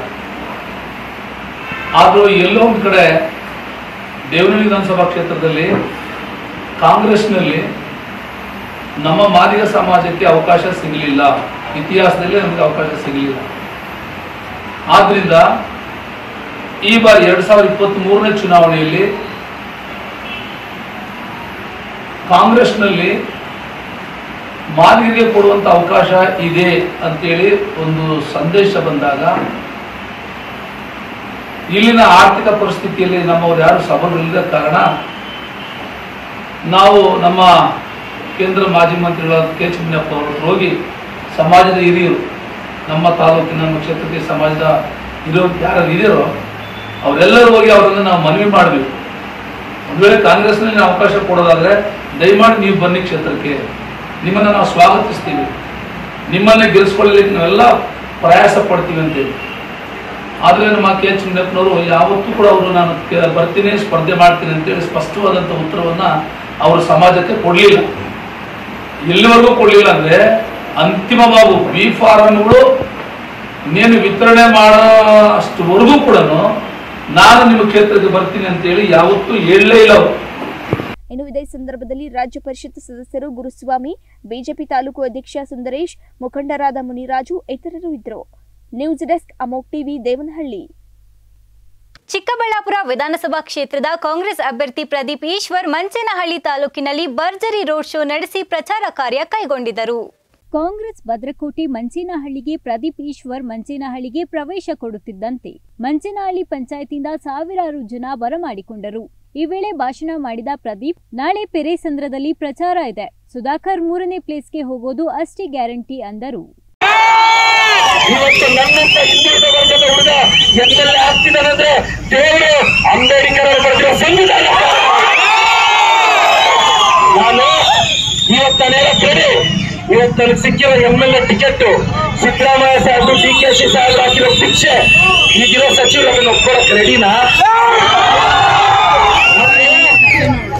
ಆದರೂ ಎಲ್ಲೋ ಒಂದು ಕಡೆ ದೇವನಹಳ್ಳಿ ವಿಧಾನಸಭಾ ಕ್ಷೇತ್ರದಲ್ಲಿ ಕಾಂಗ್ರೆಸ್ನಲ್ಲಿ ನಮ್ಮ ಮಾದಿಗ ಸಮಾಜಕ್ಕೆ ಅವಕಾಶ ಸಿಗಲಿಲ್ಲ ಇತಿಹಾಸದಲ್ಲಿ ನಮಗೆ ಅವಕಾಶ ಸಿಗಲಿಲ್ಲ ಆದ್ರಿಂದ ಈ ಬಾರಿ ಎರಡ್ ಸಾವಿರದ ಇಪ್ಪತ್ತ್ ಮೂರನೇ ಚುನಾವಣೆಯಲ್ಲಿ ಕಾಂಗ್ರೆಸ್ನಲ್ಲಿ ಮಾದಿಗರಿಗೆ ಕೊಡುವಂತ ಅವಕಾಶ ಇದೆ ಅಂತೇಳಿ ಒಂದು ಸಂದೇಶ ಬಂದಾಗ ಇಲ್ಲಿನ ಆರ್ಥಿಕ ಪರಿಸ್ಥಿತಿಯಲ್ಲಿ ನಮ್ಮವ್ರು ಯಾರು ಸಬಲರಿಲ್ಲದ ಕಾರಣ ನಾವು ನಮ್ಮ ಕೇಂದ್ರ ಮಾಜಿ ಮಂತ್ರಿಗಳಾದ ಕೆ ಚಿನ್ನಪ್ಪ ಅವ್ರ ಹತ್ರ ಹೋಗಿ ಸಮಾಜದ ಹಿರಿಯರು ನಮ್ಮ ತಾಲೂಕಿನ ನಮ್ಮ ಕ್ಷೇತ್ರಕ್ಕೆ ಸಮಾಜದ ಹಿರಿಯರು ಯಾರು ಹಿರಿಯರೋ ಅವರೆಲ್ಲರೂ ಹೋಗಿ ಅವರನ್ನು ನಾವು ಮನವಿ ಮಾಡಬೇಕು ಒಂದು ವೇಳೆ ಕಾಂಗ್ರೆಸ್ನಲ್ಲಿ ಅವಕಾಶ ಕೊಡೋದಾದ್ರೆ ದಯಮಾಡಿ ನೀವು ಬನ್ನಿ ಕ್ಷೇತ್ರಕ್ಕೆ ನಿಮ್ಮನ್ನು ನಾವು ಸ್ವಾಗತಿಸ್ತೀವಿ ನಿಮ್ಮನ್ನೇ ಗೆಲ್ಲಿಸ್ಕೊಳ್ಳಲಿಕ್ಕೆ ನಾವೆಲ್ಲ ಪ್ರಯಾಸ ಪಡ್ತೀವಿ ಅಂತೇಳಿ ಆದರೆ ನಮ್ಮ ಕೆ ಎಚ್ ಮುನಿಯಪ್ಪನವರು ಯಾವತ್ತೂ ಕೂಡ ಅವರು ನಾನು ಕೆ- ಬರ್ತೀನಿ ಸ್ಪರ್ಧೆ ಮಾಡ್ತೀನಿ ಅಂತೇಳಿ ಸ್ಪಷ್ಟವಾದಂಥ ಉತ್ತರವನ್ನ ಅವರು ಸಮಾಜಕ್ಕೆ ಕೊಡಲಿಲ್ಲ ಎಲ್ಲಿವರೆಗೂ ಕೊಡಲಿಲ್ಲ ಅಂದ್ರೆ ಅಂತಿಮವಾಗಿ ಬಿ ಫಾರಮ್ಗಳು ಇನ್ನೇನು ವಿತರಣೆ ಮಾಡೋ ಅಷ್ಟುವರೆಗೂ ಕೂಡ ನಾನು ನಿಮ್ಮ ಕ್ಷೇತ್ರಕ್ಕೆ ಬರ್ತೀನಿ ಅಂತೇಳಿ ಯಾವತ್ತೂ ಹೇಳಲೇ ಇಲ್ಲ ಅವರು ಇನ್ನು ಇದೇ ಸಂದರ್ಭದಲ್ಲಿ ರಾಜ್ಯ ಪರಿಷತ್ ಸದಸ್ಯರು ಗುರುಸ್ವಾಮಿ ಬಿಜೆಪಿ ತಾಲೂಕು ಅಧ್ಯಕ್ಷ ಸುಂದರೇಶ್ ಮುಖಂಡರಾದ ಮುನಿರಾಜು ಇತರರು ಇದ್ದರು ನ್ಯೂಸ್ ಡೆಸ್ಕ್ ಅಮೋಕ್ ಟಿವಿ ದೇವನಹಳ್ಳಿ ಚಿಕ್ಕಬಳ್ಳಾಪುರ ವಿಧಾನಸಭಾ ಕ್ಷೇತ್ರದ ಕಾಂಗ್ರೆಸ್ ಅಭ್ಯರ್ಥಿ ಪ್ರದೀಪ್ ಈಶ್ವರ್ ಮಂಚೇನಹಳ್ಳಿ ತಾಲೂಕಿನಲ್ಲಿ ಭರ್ಜರಿ ರೋಡ್ ಶೋ ನಡೆಸಿ ಪ್ರಚಾರ ಕಾರ್ಯ ಕೈಗೊಂಡಿದ್ದರು ಕಾಂಗ್ರೆಸ್ ಭದ್ರಕೋಟೆ ಮಂಚೇನಹಳ್ಳಿಗೆ ಪ್ರದೀಪ್ ಈಶ್ವರ್ ಮಂಚೇನಹಳ್ಳಿಗೆ ಪ್ರವೇಶ ಕೊಡುತ್ತಿದ್ದಂತೆ ಮಂಚೇನಹಳ್ಳಿ ಪಂಚಾಯತಿಂದ ಸಾವಿರಾರು ಜನ ಬರಮಾಡಿಕೊಂಡರು ಈ ವೇಳೆ ಭಾಷಣ ಮಾಡಿದ ಪ್ರದೀಪ್ ನಾಳೆ ಪೆರೇಸಂದ್ರದಲ್ಲಿ ಪ್ರಚಾರ ಇದೆ ಸುಧಾಕರ್ ಮೂರನೇ ಪ್ಲೇಸ್ಗೆ ಹೋಗೋದು ಅಷ್ಟೇ ಗ್ಯಾರಂಟಿ ಅಂದರು ಇವತ್ತು ನನ್ನಂತ ಹಿಂದುಳಿದ ವರ್ಗದ ಹುಡುಗ ಎಲ್ಲೆಲ್ಲ ಆಗ್ತಿದ್ದಾನೆ ಅಂದ್ರೆ ದೇವರು ಅಂಬೇಡ್ಕರ್ ಅವರು ಬರೆದಿರೋ ಸಂವಿಧಾನ ನಾನು ಇವತ್ತು ಅನೇಕ ಕೇಳಿ ಇವತ್ತು ನನಗೆ ಸಿಕ್ಕಿರೋ M L A ticket Siddaramaiah ಸಾಹೇಬರು ಡಿ ಕೆ ಸಿ ಸಾಹೇಬರು ಹಾಕಿರೋ ಶಿಕ್ಷೆ ಈಗಿರೋ ಸಚಿವರು ಅದನ್ನು ಒಪ್ಕೊಳಕ್ ರೆಡಿನಾ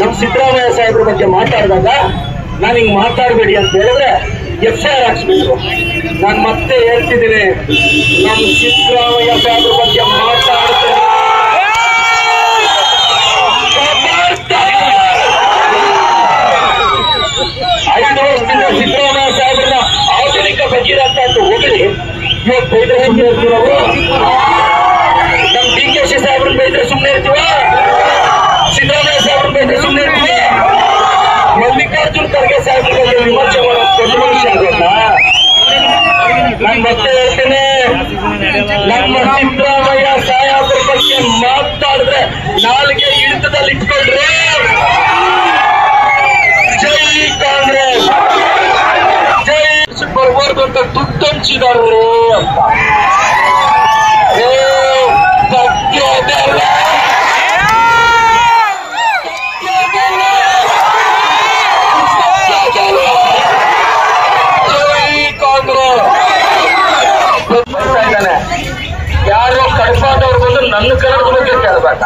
ಬಗ್ಗೆ ಮಾತಾಡಿದಾಗ ನಾನು ಹಿಂಗ್ ಮಾತಾಡಬೇಡಿ ಅಂತ ಹೇಳಿದ್ರೆ ಎಫ್ ಐ ಆರ್ ಹಾಕ್ಸ್ಬಿಟ್ರು ನಾನು ಮತ್ತೆ ಹೇಳ್ತಿದ್ದೀನಿ ನಮ್ಮ ಸಿದ್ದರಾಮಯ್ಯ ಸಾಹೇಬ್ರ ಬಗ್ಗೆ ಮಾತಾಡ್ತಾರೆ ಐದು ವರ್ಷದಿಂದ ಸಿದ್ದರಾಮಯ್ಯ ಸಾಹೇಬ್ರನ್ನ ಆಧುನಿಕ ಭಗೀರಥ ಅಂತ ಹೋಗಲಿ ಇವತ್ತು ಬೈದ್ರೆ ಹೆಂಗೆ ಇರ್ತೀವಿ ನಾವು ನಮ್ ಡಿ ಕೆ ಶಿ ಸಾಹೇಬ್ರನ್ನ ಬೈದ್ರೆ ಸುಮ್ಮನೆ ಇರ್ತೀವ ಸಿದ್ದರಾಮಯ್ಯ ಸಾಹೇಬ್ರನ್ನ ಬೈದ್ರೆ ಸುಮ್ಮನೆ ಇರ್ತೀವ ಮಲ್ಲಿಕಾರ್ಜುನ್ ಖರ್ಗೆ ಸಾಹೇಬ್ರ ಬಗ್ಗೆ ವಿಮರ್ಶೆ ಮಾಡೋ ದೊಡ್ಡ ಮನುಷ್ಯ ಆಗೋಲ್ಲ ನಾನು ಮತ್ತೆ ಹೇಳ್ತೇನೆ ನಮ್ಮ ಸಿದ್ದರಾಮಯ್ಯ ಸಾಹೇಬ್ರ ಬಗ್ಗೆ ಮಾತಾಡಿದ್ರೆ ನಾಲ್ಗೆ ಹಿಡಿತದಲ್ಲಿ ಇಟ್ಕೊಳ್ರಿ ಜೈ ಕಾಂಗ್ರೆಸ್ ಜೈ ಬರ್ಬಾರ್ದು ಅಂತ ದುಡ್ಡು ಹಂಚಿದಾರ್ರಿ ಅಂತ ಏ, ಸತ್ಯದಲ್ಲ. ಸತ್ಯದಲ್ಲ. ಜೈ ಕಾಂಗ್ರೆಸ್ ಬರ್ತಾ ಇದ್ದಾನೆ ಯಾರೋ ಕಡಪಾದವ್ರು ಬಂದು ನನ್ನ ಕನ್ನಡದ ಬಗ್ಗೆ ಕೇಳ್ಬೇಕಾ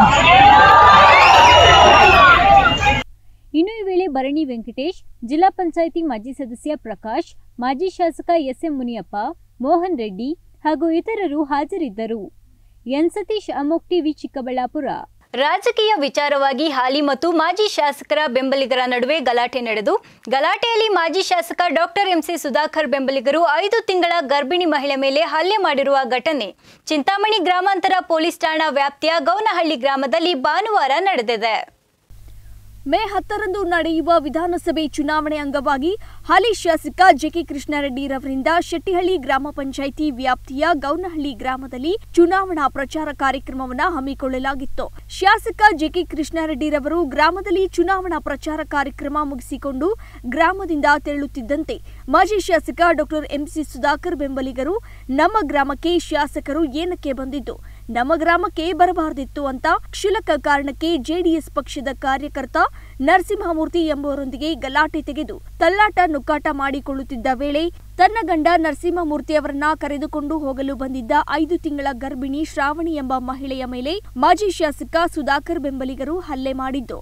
ಇನ್ನು ಈ ವೇಳೆ ಭರಣಿ ವೆಂಕಟೇಶ್ ಜಿಲ್ಲಾ ಪಂಚಾಯಿತಿ ಮಾಜಿ ಸದಸ್ಯ ಪ್ರಕಾಶ್ ಮಾಜಿ ಶಾಸಕ ಎಸ್ಎಂ ಮುನಿಯಪ್ಪ ಮೋಹನ್ ರೆಡ್ಡಿ ಹಾಗೂ ಇತರರು ಹಾಜರಿದ್ದರು ಎನ್ ಸತೀಶ್ ಅಮೋಕ್ ಟಿವಿ ಚಿಕ್ಕಬಳ್ಳಾಪುರ ರಾಜಕೀಯ ವಿಚಾರವಾಗಿ ಹಾಲಿ ಮತ್ತು ಮಾಜಿ ಶಾಸಕರ ಬೆಂಬಲಿಗರ ನಡುವೆ ಗಲಾಟೆ ನಡೆದು ಗಲಾಟೆಯಲ್ಲಿ ಮಾಜಿ ಶಾಸಕ ಡಾಕ್ಟರ್ ಎಂಸಿ ಸುಧಾಕರ್ ಬೆಂಬಲಿಗರು ಐದು ತಿಂಗಳ ಗರ್ಭಿಣಿ ಮಹಿಳೆ ಮೇಲೆ ಹಲ್ಲೆ ಮಾಡಿರುವ ಘಟನೆ ಚಿಂತಾಮಣಿ ಗ್ರಾಮಾಂತರ ಪೊಲೀಸ್ ಠಾಣಾ ವ್ಯಾಪ್ತಿಯ ಗೌನಹಳ್ಳಿ ಗ್ರಾಮದಲ್ಲಿ ಭಾನುವಾರ ನಡೆದಿದೆ ಮೇ ಹತ್ತರಂದು ನಡೆಯುವ ವಿಧಾನಸಭೆ ಚುನಾವಣೆ ಅಂಗವಾಗಿ ಹಾಲಿ ಶಾಸಕ ಜೆಕೆ ಕೃಷ್ಣಾರೆಡ್ಡಿ ರವರಿಂದ ಶೆಟ್ಟಿಹಳ್ಳಿ ಗ್ರಾಮ ಪಂಚಾಯಿತಿ ವ್ಯಾಪ್ತಿಯ ಗೌನಹಳ್ಳಿ ಗ್ರಾಮದಲ್ಲಿ ಚುನಾವಣಾ ಪ್ರಚಾರ ಕಾರ್ಯಕ್ರಮವನ್ನು ಹಮ್ಮಿಕೊಳ್ಳಲಾಗಿತ್ತು ಶಾಸಕ ಜೆಕೆ ಕೃಷ್ಣಾರೆಡ್ಡಿ ರವರು ಗ್ರಾಮದಲ್ಲಿ ಚುನಾವಣಾ ಪ್ರಚಾರ ಕಾರ್ಯಕ್ರಮ ಮುಗಿಸಿಕೊಂಡು ಗ್ರಾಮದಿಂದ ತೆರಳುತ್ತಿದ್ದಂತೆ ಮಾಜಿ ಶಾಸಕ ಡಾಕ್ಟರ್ ಎಂಸಿ ಸುಧಾಕರ್ ಬೆಂಬಲಿಗರು ನಮ್ಮ ಗ್ರಾಮಕ್ಕೆ ಶಾಸಕರು ಏನಕ್ಕೆ ಬಂದಿದ್ದು ನಮ್ಮ ಗ್ರಾಮಕ್ಕೆ ಬರಬಾರದಿತ್ತು ಅಂತ ಕ್ಷುಲಕ ಕಾರಣಕ್ಕೆ ಜೆಡಿಎಸ್ ಪಕ್ಷದ ಕಾರ್ಯಕರ್ತ ನರಸಿಂಹಮೂರ್ತಿ ಎಂಬುವರೊಂದಿಗೆ ಗಲಾಟೆ ತೆಗೆದು ತಲ್ಲಾಟ ನುಕ್ಕಾಟ ಮಾಡಿಕೊಳ್ಳುತ್ತಿದ್ದ ವೇಳೆ ತನ್ನ ಗಂಡ ನರಸಿಂಹಮೂರ್ತಿ ಅವರನ್ನ ಕರೆದುಕೊಂಡು ಹೋಗಲು ಬಂದಿದ್ದ ಐದು ತಿಂಗಳ ಗರ್ಭಿಣಿ ಶ್ರಾವಣಿ ಎಂಬ ಮಹಿಳೆಯ ಮೇಲೆ ಮಾಜಿ ಶಾಸಕ ಸುಧಾಕರ್ ಬೆಂಬಲಿಗರು ಹಲ್ಲೆ ಮಾಡಿದ್ದು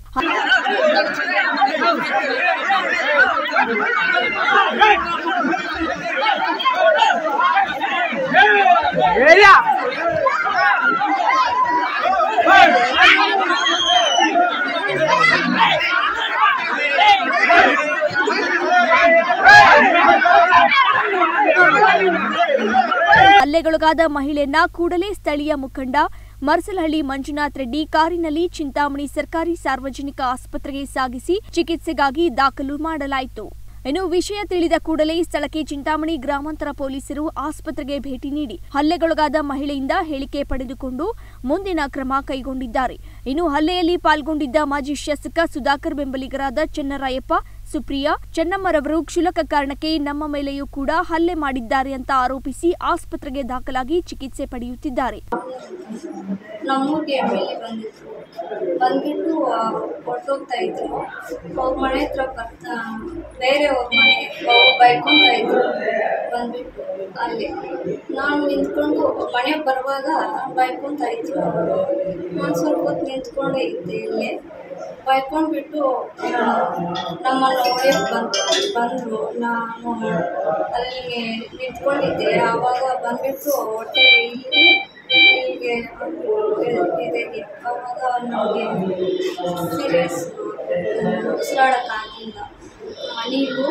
ಹಲ್ಲೆಗೊಳಗಾದ ಮಹಿಳೆಯನ್ನ ಕೂಡಲೇ ಸ್ಥಳೀಯ ಮುಖಂಡ ಮರ್ಸಲಹಳ್ಳಿ ಮಂಜುನಾಥ್ ರೆಡ್ಡಿ ಕಾರಿನಲ್ಲಿ ಚಿಂತಾಮಣಿ ಸರ್ಕಾರಿ ಸಾರ್ವಜನಿಕ ಆಸ್ಪತ್ರೆಗೆ ಸಾಗಿಸಿ ಚಿಕಿತ್ಸೆಗಾಗಿ ದಾಖಲು ಮಾಡಲಾಯಿತು ಇನ್ನು ವಿಷಯ ತಿಳಿದ ಕೂಡಲೇ ಸ್ಥಳಕ್ಕೆ ಚಿಂತಾಮಣಿ ಗ್ರಾಮಾಂತರ ಪೊಲೀಸರು ಆಸ್ಪತ್ರೆಗೆ ಭೇಟಿ ನೀಡಿ ಹಲ್ಲೆಗೊಳಗಾದ ಮಹಿಳೆಯಿಂದ ಹೇಳಿಕೆ ಪಡೆದುಕೊಂಡು ಮುಂದಿನ ಕ್ರಮ ಕೈಗೊಂಡಿದ್ದಾರೆ ಇನ್ನು ಹಲ್ಲೆಯಲ್ಲಿ ಪಾಲ್ಗೊಂಡಿದ್ದ ಮಾಜಿ ಶಾಸಕ ಸುಧಾಕರ್ ಬೆಂಬಲಿಗರಾದ ಚೆನ್ನರಾಯಪ್ಪ ಸುಪ್ರಿಯಾ ಚೆನ್ನಮ್ಮರವರು ಕ್ಷುಲಕ ಕಾರಣಕ್ಕೆ ನಮ್ಮ ಮೇಲೆಯೂ ಕೂಡ ಹಲ್ಲೆ ಮಾಡಿದ್ದಾರೆ ಅಂತ ಆರೋಪಿಸಿ ಆಸ್ಪತ್ರೆಗೆ ದಾಖಲಾಗಿ ಚಿಕಿತ್ಸೆ ಪಡೆಯುತ್ತಿದ್ದಾರೆ ನಮ್ಮೂರಿಗೆ ಎಮ್ ಎಲ್ ಎ ಬಂದಿದ್ರು ಬಂದ್ಬಿಟ್ಟು ಹೊರಟೋಗ್ತಾ ಇದ್ರು ಅವ್ರ ಮನೆ ಹತ್ರ ಬರ್ತಾ ಬೇರೆಯವ್ರ ಮನೆ ಅವ್ರು ಬೈಕೊಂತ ಇದ್ರು ಬಂದ್ಬಿಟ್ಟು ಅಲ್ಲಿ ನಾನು ನಿಂತ್ಕೊಂಡು ಮನೆಗೆ ಬರುವಾಗ ಬೈಕೊಂತ ಇದ್ರು ನಾನು ಸ್ವಲ್ಪ ಹೊತ್ತು ನಿಂತ್ಕೊಂಡೇ ಇದ್ದೆ ಇಲ್ಲೇ ಬೈಕೊಂಡ್ಬಿಟ್ಟು ನಮ್ಮನ್ನು ಹೊಡೆಯೋಕೆ ಬಂದು ಬಂದರು ನಾನು ಅಲ್ಲಿ ನಿಂತ್ಕೊಂಡಿದ್ದೆ ಆವಾಗ ಬಂದ್ಬಿಟ್ಟು ಹೊಟ್ಟೆ ಇಲ್ಲಿ ಹೀಗೆ ಇದೆ ಆವಾಗ ನನಗೆ ಸೀರಿಯಸ್ ಉಸಿರಾಡೋಕ್ಕಾಗಲಿಲ್ಲ ಅನಿಲು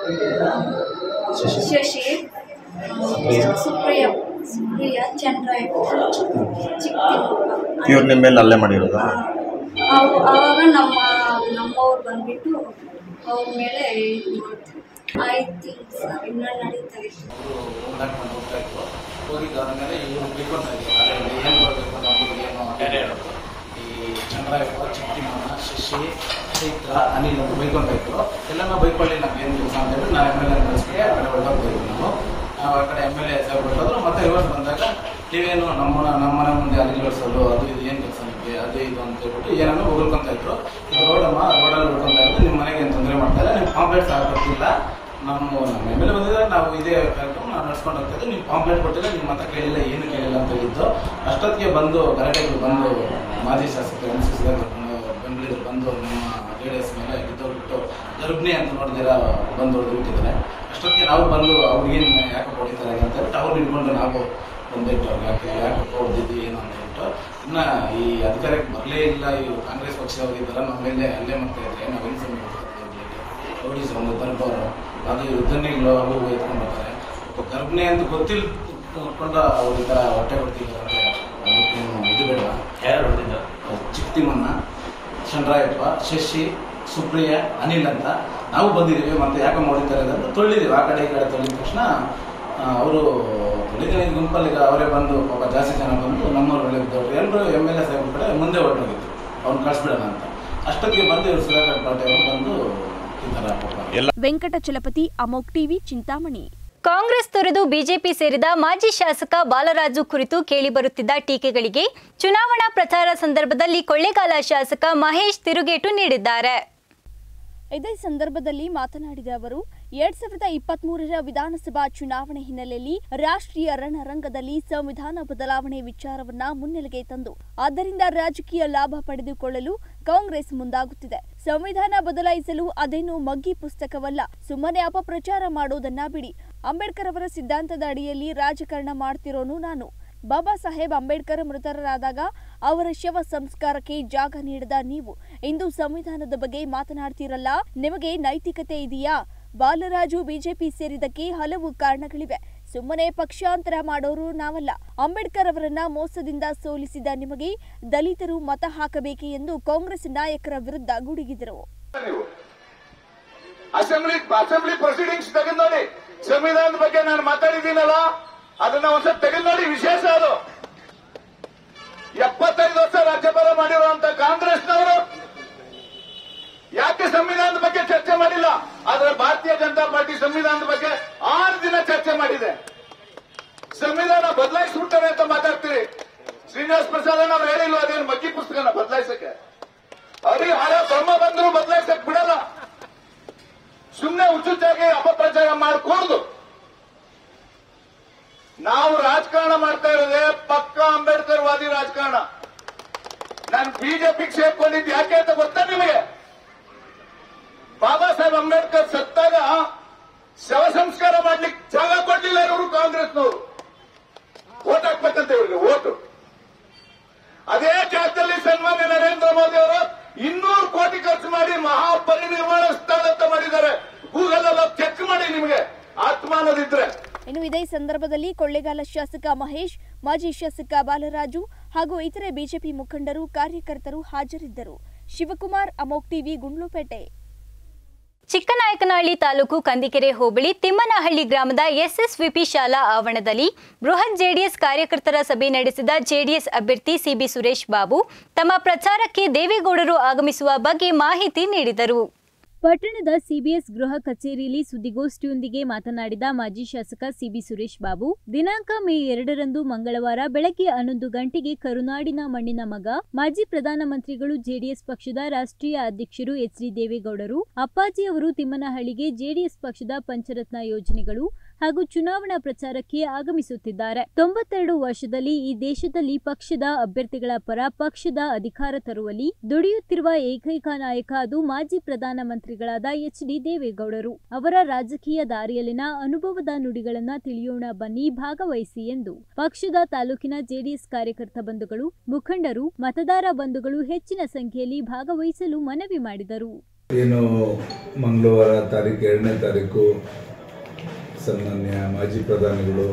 ಶಶಿ ಸುಪ್ರಿಯ ಸುಪ್ರಿಯ ಚಂದ್ರಾಯ ಚಿಕ್ಕ ಇವ್ರು ನಿಮ್ಮ ಮೇಲೆ ಹಲ್ಲೆ ಮಾಡಿರೋದು ಅವು ಆವಾಗ ನಮ್ಮ ನಮ್ಮವ್ರು ಬಂದ್ಬಿಟ್ಟು ಅವ್ರ ಮೇಲೆ ಇದು ಮಾಡ್ತಾರೆ ಆಯ್ತು ಸರ್ ಇನ್ನೂ ನಡೀತಾ ಇತ್ತು ಓಡಾಡ್ಕೊಂಡು ಹೋಗ್ತಾ ಇದ್ರು ಹೋಗಿದ್ದಾದ್ಮೇಲೆ ಇವರು ಬೈಕೊಳ್ತಾ ಇದ್ರು ಅಲ್ಲೇ ಏನು ಬರಬೇಕು ನಮಗೆ ಏನು ಯಾರ್ಯಾರು ಈ ಚಂದ್ರಾಯಪ್ಪ ಚಿಟ್ಟಿಮಣ್ಣ ಶಶಿ ಚೈತ್ರ ಅನಿಲ್ ಅಂತ ಬೈಕೊಳ್ತಾ ಇದ್ರು ಎಲ್ಲನೂ ಬೈಕೊಳ್ಳಿ ನಮ್ಗೆ ಏನು ಕೆಲಸ ಅಂತ ಹೇಳಿ ನಾವು ಎಮ್ ಎಲ್ ಎ ಕಳಿಸ್ಬಿಟ್ಟು ಆ ಕಡೆ ಹೊರಟೋಗ್ತಾ ಇದ್ವಿ ನಾವು ನಾವು ಆ ಕಡೆ ಎಮ್ ಎಲ್ ಎ ಸಾಹೇಬ್ ಹೊರಟೋದ್ರು ಮತ್ತೆ ರಿವರ್ಸ್ ಬಂದಾಗ ನೀವೇನು ನಮ್ಮ ನಮ್ಮ ಮನೆ ಮುಂದೆ ಅಲ್ಲಿ ಕಳಿಸೋದು ಅದು ಇದು ಏನು ಕೆಲಸ ನಿಮಗೆ ಅದು ಇದು ಅಂತ ಹೇಳ್ಬಿಟ್ಟು ಏನನ್ನೋ ಹೊಗಳ್ಕೊಂತ ಇದ್ರು ಇದು ರೋಡಮ್ಮ ರೋಡಲ್ಲಿ ಹೊಡ್ಕೊಂತ ಇದ್ರು ನಿಮ್ಮ ಮನೆಗೆ ಏನು ತೊಂದರೆ ಮಾಡ್ತಾ ಇಲ್ಲ ನಿಮ್ಮ ಕಾಂಪ್ಲೆಕ್ಸ್ ಆಗ್ಬೇಕಿಲ್ಲ ನಮ್ಮ ನಮ್ಮ ಎಮ್ ಎಲ್ ಎ ಬಂದಿದ್ರೆ ನಾವು ಇದೇ ಕಾರ್ಯಕ್ರಮ ನಾವು ನಡ್ಸ್ಕೊಂಡು ಹೋಗ್ತಾ ಇದ್ದೆ ನೀವು ಕಾಂಪ್ಲೇಂಟ್ ಕೊಟ್ಟಿಲ್ಲ ನಿಮ್ಮ ಮಾತ್ರ ಕೇಳಿಲ್ಲ ಏನು ಕೇಳಿಲ್ಲ ಅಂತ ಹೇಳಿದ್ದು ಅಷ್ಟೊತ್ತಿಗೆ ಬಂದು ಗಲಾಟೆಗಳು ಬಂದು ಮಾಜಿ ಶಾಸಕರು ಎಂ ಸಿ ಸುಧಾಕರ್ ಹೇಳಿದ್ರು ಬಂದು ನಮ್ಮ ಜೆ ಡಿ ಎಸ್ ಮೇಲೆ ಬಿದ್ದೋಗ್ಬಿಟ್ಟು ಗರ್ಭಿಣಿ ಅಂತ ನೋಡಿದಿರ ಬಂದು ಹೊಡೆದು ಬಿಟ್ಟಿದ್ದಾರೆ ಅಷ್ಟೊತ್ತಿಗೆ ನಾವು ಬಂದು ಅವ್ರಿಗೇನು ಯಾಕೆ ಹೊಡಿತಾರೆ ಅಂತ ಹೇಳ್ಬಿಟ್ಟು ಅವ್ರು ಇಟ್ಕೊಂಡು ನಾವು ಬಂದ್ಬಿಟ್ಟು ಅವ್ರಿಗೆ ಯಾಕೆ ಯಾಕೆ ಹೊಡೆದಿದ್ವಿ ಏನು ಅಂತ ಹೇಳ್ಬಿಟ್ಟು ಇನ್ನ ಈ ಅಧಿಕಾರಕ್ಕೆ ಬರಲೇ ಇಲ್ಲ ಈ ಕಾಂಗ್ರೆಸ್ ಪಕ್ಷದವ್ರು ಇದ್ದಾರೆ ನಮ್ಮ ಮೇಲೆ ಅಲ್ಲೇ ಮಾಡ್ತಾ ಇದ್ದಾರೆ ನಾವು ಇನ್ಫಾರ್ಮ್ ನೋಡಿ ಒಂದು ಬರ್ಬವರು ಅದು ಯುದ್ಧನಿಗಳು ಅವು ಎತ್ಕೊಂಡು ಬರ್ತಾರೆ ಒಬ್ಬ ಗರ್ಭಿಣಿ ಅಂತ ಗೊತ್ತಿಲ್ಲ ಕೊಂಡು ಅವ್ರು ಈ ಥರ ಹೊಟ್ಟೆ ಕೊಡ್ತಿದ್ದಾರೆ ಅದಕ್ಕೇನು ಇದು ಬೇಡ ಯಾರು ಹೊಡೆದಿದ್ದ ಚಿಕ್ತಿಮನ್ನ ಚಂದ್ರಾಯಪ್ಪ ಶಶಿ ಸುಪ್ರಿಯ ಅನಿಲ್ ಅಂತ ನಾವು ಬಂದಿದ್ದೀವಿ ಮತ್ತೆ ಯಾಕೆ ಮಾಡಿದ್ದಾರೆ ಅಂತ ತೊಳಿದೀವಿ ಆ ಕಡೆ ಈ ಕಡೆ ತೊಳಿದ ತಕ್ಷಣ ಅವರು ತೊಳಿದ ಗುಂಪಲ್ಲಿ ಈಗ ಅವರೇ ಬಂದು ಪಾಪ ಜಾಸ್ತಿ ಜನ ಬಂದು ನಮ್ಮವ್ರು ಒಳ್ಳೆ ಇದ್ದವ್ರು ಎಲ್ಲರೂ ಎಮ್ ಎಲ್ ಎ ಸಾಹೇಬ್ರ ಕಡೆ ಮುಂದೆ ಹೊರಟೋಗಿತ್ತು ಅವ್ನು ಕಳಿಸ್ಬಿಡೋಣ ಅಂತ ಅಷ್ಟೊತ್ತಿಗೆ ಬಂದು ಇವರು ಸುಧಾಕರ್ ಪಾಟೀಲ್ ಅವರು ಬಂದು ಈ ಥರ ಪಾಪ ವೆಂಕಟಚಲಪತಿ ಅಮೋಕ್ ಟಿವಿ ಚಿಂತಾಮಣಿ ಕಾಂಗ್ರೆಸ್ ತೊರೆದು ಬಿಜೆಪಿ ಸೇರಿದ ಮಾಜಿ ಶಾಸಕ ಬಾಲರಾಜು ಕುರಿತು ಕೇಳಿಬರುತ್ತಿದ್ದ ಟೀಕೆಗಳಿಗೆ ಚುನಾವಣಾ ಪ್ರಚಾರ ಸಂದರ್ಭದಲ್ಲಿ ಕೊಳ್ಳೇಗಾಲ ಶಾಸಕ ಮಹೇಶ್ ತಿರುಗೇಟು ನೀಡಿದ್ದಾರೆ ಇದೇ ಸಂದರ್ಭದಲ್ಲಿ ಮಾತನಾಡಿದ ಅವರು ಎರಡ್ ಸಾವಿರದ ಇಪ್ಪತ್ತ್ ಮೂರರ ವಿಧಾನಸಭಾ ಚುನಾವಣೆ ಹಿನ್ನೆಲೆಯಲ್ಲಿ ರಾಷ್ಟ್ರೀಯ ರಣರಂಗದಲ್ಲಿ ಸಂವಿಧಾನ ಬದಲಾವಣೆ ವಿಚಾರವನ್ನ ಮುನ್ನೆಲೆಗೆ ತಂದು ಆದ್ದರಿಂದ ರಾಜಕೀಯ ಲಾಭ ಪಡೆದುಕೊಳ್ಳಲು ಕಾಂಗ್ರೆಸ್ ಮುಂದಾಗುತ್ತಿದೆ ಸಂವಿಧಾನ ಬದಲಾಯಿಸಲು ಅದೇನು ಮಗ್ಗಿ ಪುಸ್ತಕವಲ್ಲ ಸುಮ್ಮನೆ ಅಪಪ್ರಚಾರ ಮಾಡೋದನ್ನ ಬಿಡಿ ಅಂಬೇಡ್ಕರ್ ಅವರ ಸಿದ್ಧಾಂತದ ಅಡಿಯಲ್ಲಿ ರಾಜಕಾರಣ ಮಾಡ್ತಿರೋನು ನಾನು ಬಾಬಾ ಸಾಹೇಬ್ ಅಂಬೇಡ್ಕರ್ ಮೃತರಾದಾಗ ಅವರ ಶವ ಸಂಸ್ಕಾರಕ್ಕೆ ಜಾಗ ನೀಡದ ನೀವು ಇಂದು ಸಂವಿಧಾನದ ಬಗ್ಗೆ ಮಾತನಾಡ್ತಿರಲ್ಲ ನಿಮಗೆ ನೈತಿಕತೆ ಇದೆಯಾ ಬಾಲರಾಜು ಬಿಜೆಪಿ ಸೇರಿದಕ್ಕೆ ಹಲವು ಕಾರಣಗಳಿವೆ ಸುಮ್ಮನೆ ಪಕ್ಷಾಂತರ ಮಾಡೋರು ನಾವಲ್ಲ ಅಂಬೇಡ್ಕರ್ ಅವರನ್ನ ಮೋಸದಿಂದ ಸೋಲಿಸಿದ ನಿಮಗೆ ದಲಿತರು ಮತ ಹಾಕಬೇಕೆ ಎಂದು ಕಾಂಗ್ರೆಸ್ ನಾಯಕರ ವಿರುದ್ಧ ಗುಡುಗಿದರು ಅಸೆಂಬ್ಲಿ ಅಸೆಂಬ್ಲಿ ಪ್ರೊಸೀಡಿಂಗ್ಸ್ ತೆಗೆದು ನೋಡಿ ಸಂವಿಧಾನದ ಬಗ್ಗೆ ನಾನು ಮಾತಾಡಿದ್ದೀನಲ್ಲ ಅದನ್ನ ಒಂದ್ಸಲ ತೆಗೆದು ನೋಡಿ ವಿಶೇಷ ಅದು ಎಪ್ಪತ್ತೈದು ವರ್ಷ ರಾಜ್ಯಪಾಲ ಮಾಡಿರುವಂತ ಕಾಂಗ್ರೆಸ್ನವರು ಯಾಕೆ ಸಂವಿಧಾನದ ಬಗ್ಗೆ ಚರ್ಚೆ ಮಾಡಿಲ್ಲ ಆದ್ರೆ ಭಾರತೀಯ ಜನತಾ ಪಾರ್ಟಿ ಸಂವಿಧಾನದ ಬಗ್ಗೆ ಆರು ದಿನ ಚರ್ಚೆ ಮಾಡಿದೆ ಸಂವಿಧಾನ ಬದಲಾಯಿಸ್ಬಿಡ್ತಾರೆ ಅಂತ ಮಾತಾಡ್ತೀರಿ ಶ್ರೀನಿವಾಸ್ ಪ್ರಸಾದ್ ಅವ್ರು ಹೇಳಿಲ್ವ ಅದೇನು ಮಗ್ಗಿ ಪುಸ್ತಕನ ಬದಲಾಯಿಸಕ್ಕೆ ಅರಿ ಹಳೆ ಬ್ರಹ್ಮ ಬಂದ್ರು ಬದಲಾಯಿಸಕ್ ಬಿಡಲ್ಲ ಸುಮ್ಮನೆ ಹುಚ್ಚುಚ್ಚಾಗಿ ಅಪಪ್ರಚಾರ ಮಾಡಕೂಡ್ದು ನಾವು ರಾಜಕಾರಣ ಮಾಡ್ತಾ ಇರೋದೇ ಪಕ್ಕ ಅಂಬೇಡ್ಕರ್ ವಾದಿ ರಾಜಕಾರಣ ನಾನು ಬಿಜೆಪಿಗೆ ಸೇರ್ಕೊಂಡಿದ್ದು ಯಾಕೆ ಅಂತ ಗೊತ್ತಾ ನಿಮಗೆ ಬಾಬಾ ಸಾಹೇಬ್ ಅಂಬೇಡ್ಕರ್ ಸತ್ತಾಗ ಶವ ಸಂಸ್ಕಾರ ಮಾಡ್ಲಿಕ್ಕೆ ಜಾಗ ಕೊಡ್ಲಿಲ್ಲ ಇವರು ಕಾಂಗ್ರೆಸ್ನವರು ಓಟ್ ಹಾಕ್ಬೇಕಂತ ಇವ್ರಿಗೆ ಓಟು ಅದೇ ಜಾಗದಲ್ಲಿ ಸನ್ಮಾನ್ಯ ನರೇಂದ್ರ ಮೋದಿ ಅವರು ಇನ್ನೂರು ಕೋಟಿ ಖರ್ಚು ಮಾಡಿ ಮಹಾಪರಿನಿರ್ವಾಣ ಸ್ಥಳ ಅಂತ ಮಾಡಿದ್ದಾರೆ ಗೂಗಲ್ ಅಲ್ಲಿ ಚೆಕ್ ಮಾಡಿ ನಿಮಗೆ ಆತ್ಮಾನದಿದ್ರೆ ಇನ್ನು ಇದೇ ಸಂದರ್ಭದಲ್ಲಿ ಕೊಳ್ಳೇಗಾಲ ಶಾಸಕ ಮಹೇಶ್ ಮಾಜಿ ಶಾಸಕ ಬಾಲರಾಜು ಹಾಗೂ ಇತರೆ ಬಿಜೆಪಿ ಮುಖಂಡರು ಕಾರ್ಯಕರ್ತರು ಹಾಜರಿದ್ದರು ಶಿವಕುಮಾರ್ ಅಮೋಕ್ ಟಿವಿ ಗುಂಡ್ಲುಪೇಟೆ ಚಿಕ್ಕನಾಯಕನಹಳ್ಳಿ ತಾಲೂಕು ಕಂದಿಕೆರೆ ಹೋಬಳಿ ತಿಮ್ಮನಹಳ್ಳಿ ಗ್ರಾಮದ ಎಸ್ಎಸ್ವಿಪಿ ಶಾಲಾ ಆವರಣದಲ್ಲಿ ಬೃಹತ್ ಜೆಡಿಎಸ್ ಕಾರ್ಯಕರ್ತರ ಸಭೆ ನಡೆಸಿದ ಜೆಡಿಎಸ್ ಅಭ್ಯರ್ಥಿ ಸಿಬಿ ಸುರೇಶ್ ಬಾಬು ತಮ್ಮ ಪ್ರಚಾರಕ್ಕೆ ದೇವೇಗೌಡರು ಆಗಮಿಸುವ ಬಗ್ಗೆ ಮಾಹಿತಿ ನೀಡಿದರು ಪಟ್ಟಣದ ಸಿಬಿಎಸ್ ಗೃಹ ಕಚೇರಿಯಲ್ಲಿ ಸುದ್ದಿಗೋಷ್ಠಿಯೊಂದಿಗೆ ಮಾತನಾಡಿದ ಮಾಜಿ ಶಾಸಕ ಸಿಬಿ ಸುರೇಶ್ ಬಾಬು ದಿನಾಂಕ ಮೇ ಎರಡರಂದು ಮಂಗಳವಾರ ಬೆಳಗ್ಗೆ ಹನ್ನೊಂದು ಗಂಟೆಗೆ ಕರುನಾಡಿನ ಮಣ್ಣಿನ ಮಗ ಮಾಜಿ ಪ್ರಧಾನಮಂತ್ರಿಗಳು ಜೆಡಿಎಸ್ ಪಕ್ಷದ ರಾಷ್ಟ್ರೀಯ ಅಧ್ಯಕ್ಷರು ಎಚ್ ಡಿ ದೇವೇಗೌಡರು ಅಪ್ಪಾಜಿ ಅವರು ತಿಮ್ಮನಹಳ್ಳಿಗೆ ಜೆಡಿಎಸ್ ಪಕ್ಷದ ಪಂಚರತ್ನ ಯೋಜನೆಗಳು ಹಾಗೂ ಚುನಾವಣಾ ಪ್ರಚಾರಕ್ಕೆ ಆಗಮಿಸುತ್ತಿದ್ದಾರೆ ತೊಂಬತ್ತೆರಡು ವರ್ಷದಲ್ಲಿ ಈ ದೇಶದಲ್ಲಿ ಪಕ್ಷದ ಅಭ್ಯರ್ಥಿಗಳ ಪರ ಪಕ್ಷದ ಅಧಿಕಾರ ತರುವಲ್ಲಿ ದುಡಿಯುತ್ತಿರುವ ಏಕೈಕ ನಾಯಕ ಅದು ಮಾಜಿ ಪ್ರಧಾನಮಂತ್ರಿಗಳಾದ ಎಚ್ ಡಿ ದೇವೇಗೌಡರು ಅವರ ರಾಜಕೀಯ ದಾರಿಯಲ್ಲಿನ ಅನುಭವದ ನುಡಿಗಳನ್ನ ತಿಳಿಯೋಣ ಬನ್ನಿ ಭಾಗವಹಿಸಿ ಎಂದು ಪಕ್ಷದ ತಾಲೂಕಿನ ಜೆಡಿಎಸ್ ಕಾರ್ಯಕರ್ತ ಬಂಧುಗಳು ಮುಖಂಡರು ಮತದಾರ ಬಂಧುಗಳು ಹೆಚ್ಚಿನ ಸಂಖ್ಯೆಯಲ್ಲಿ ಭಾಗವಹಿಸಲು ಮನವಿ ಮಾಡಿದರು ಏನು ಮಂಗಳವಾರ ತಾರೀಕು ಎರಡನೇ ತಾರೀಕು ಸನ್ಮಾನ್ಯ ಮಾಜಿ ಪ್ರಧಾನಿಗಳು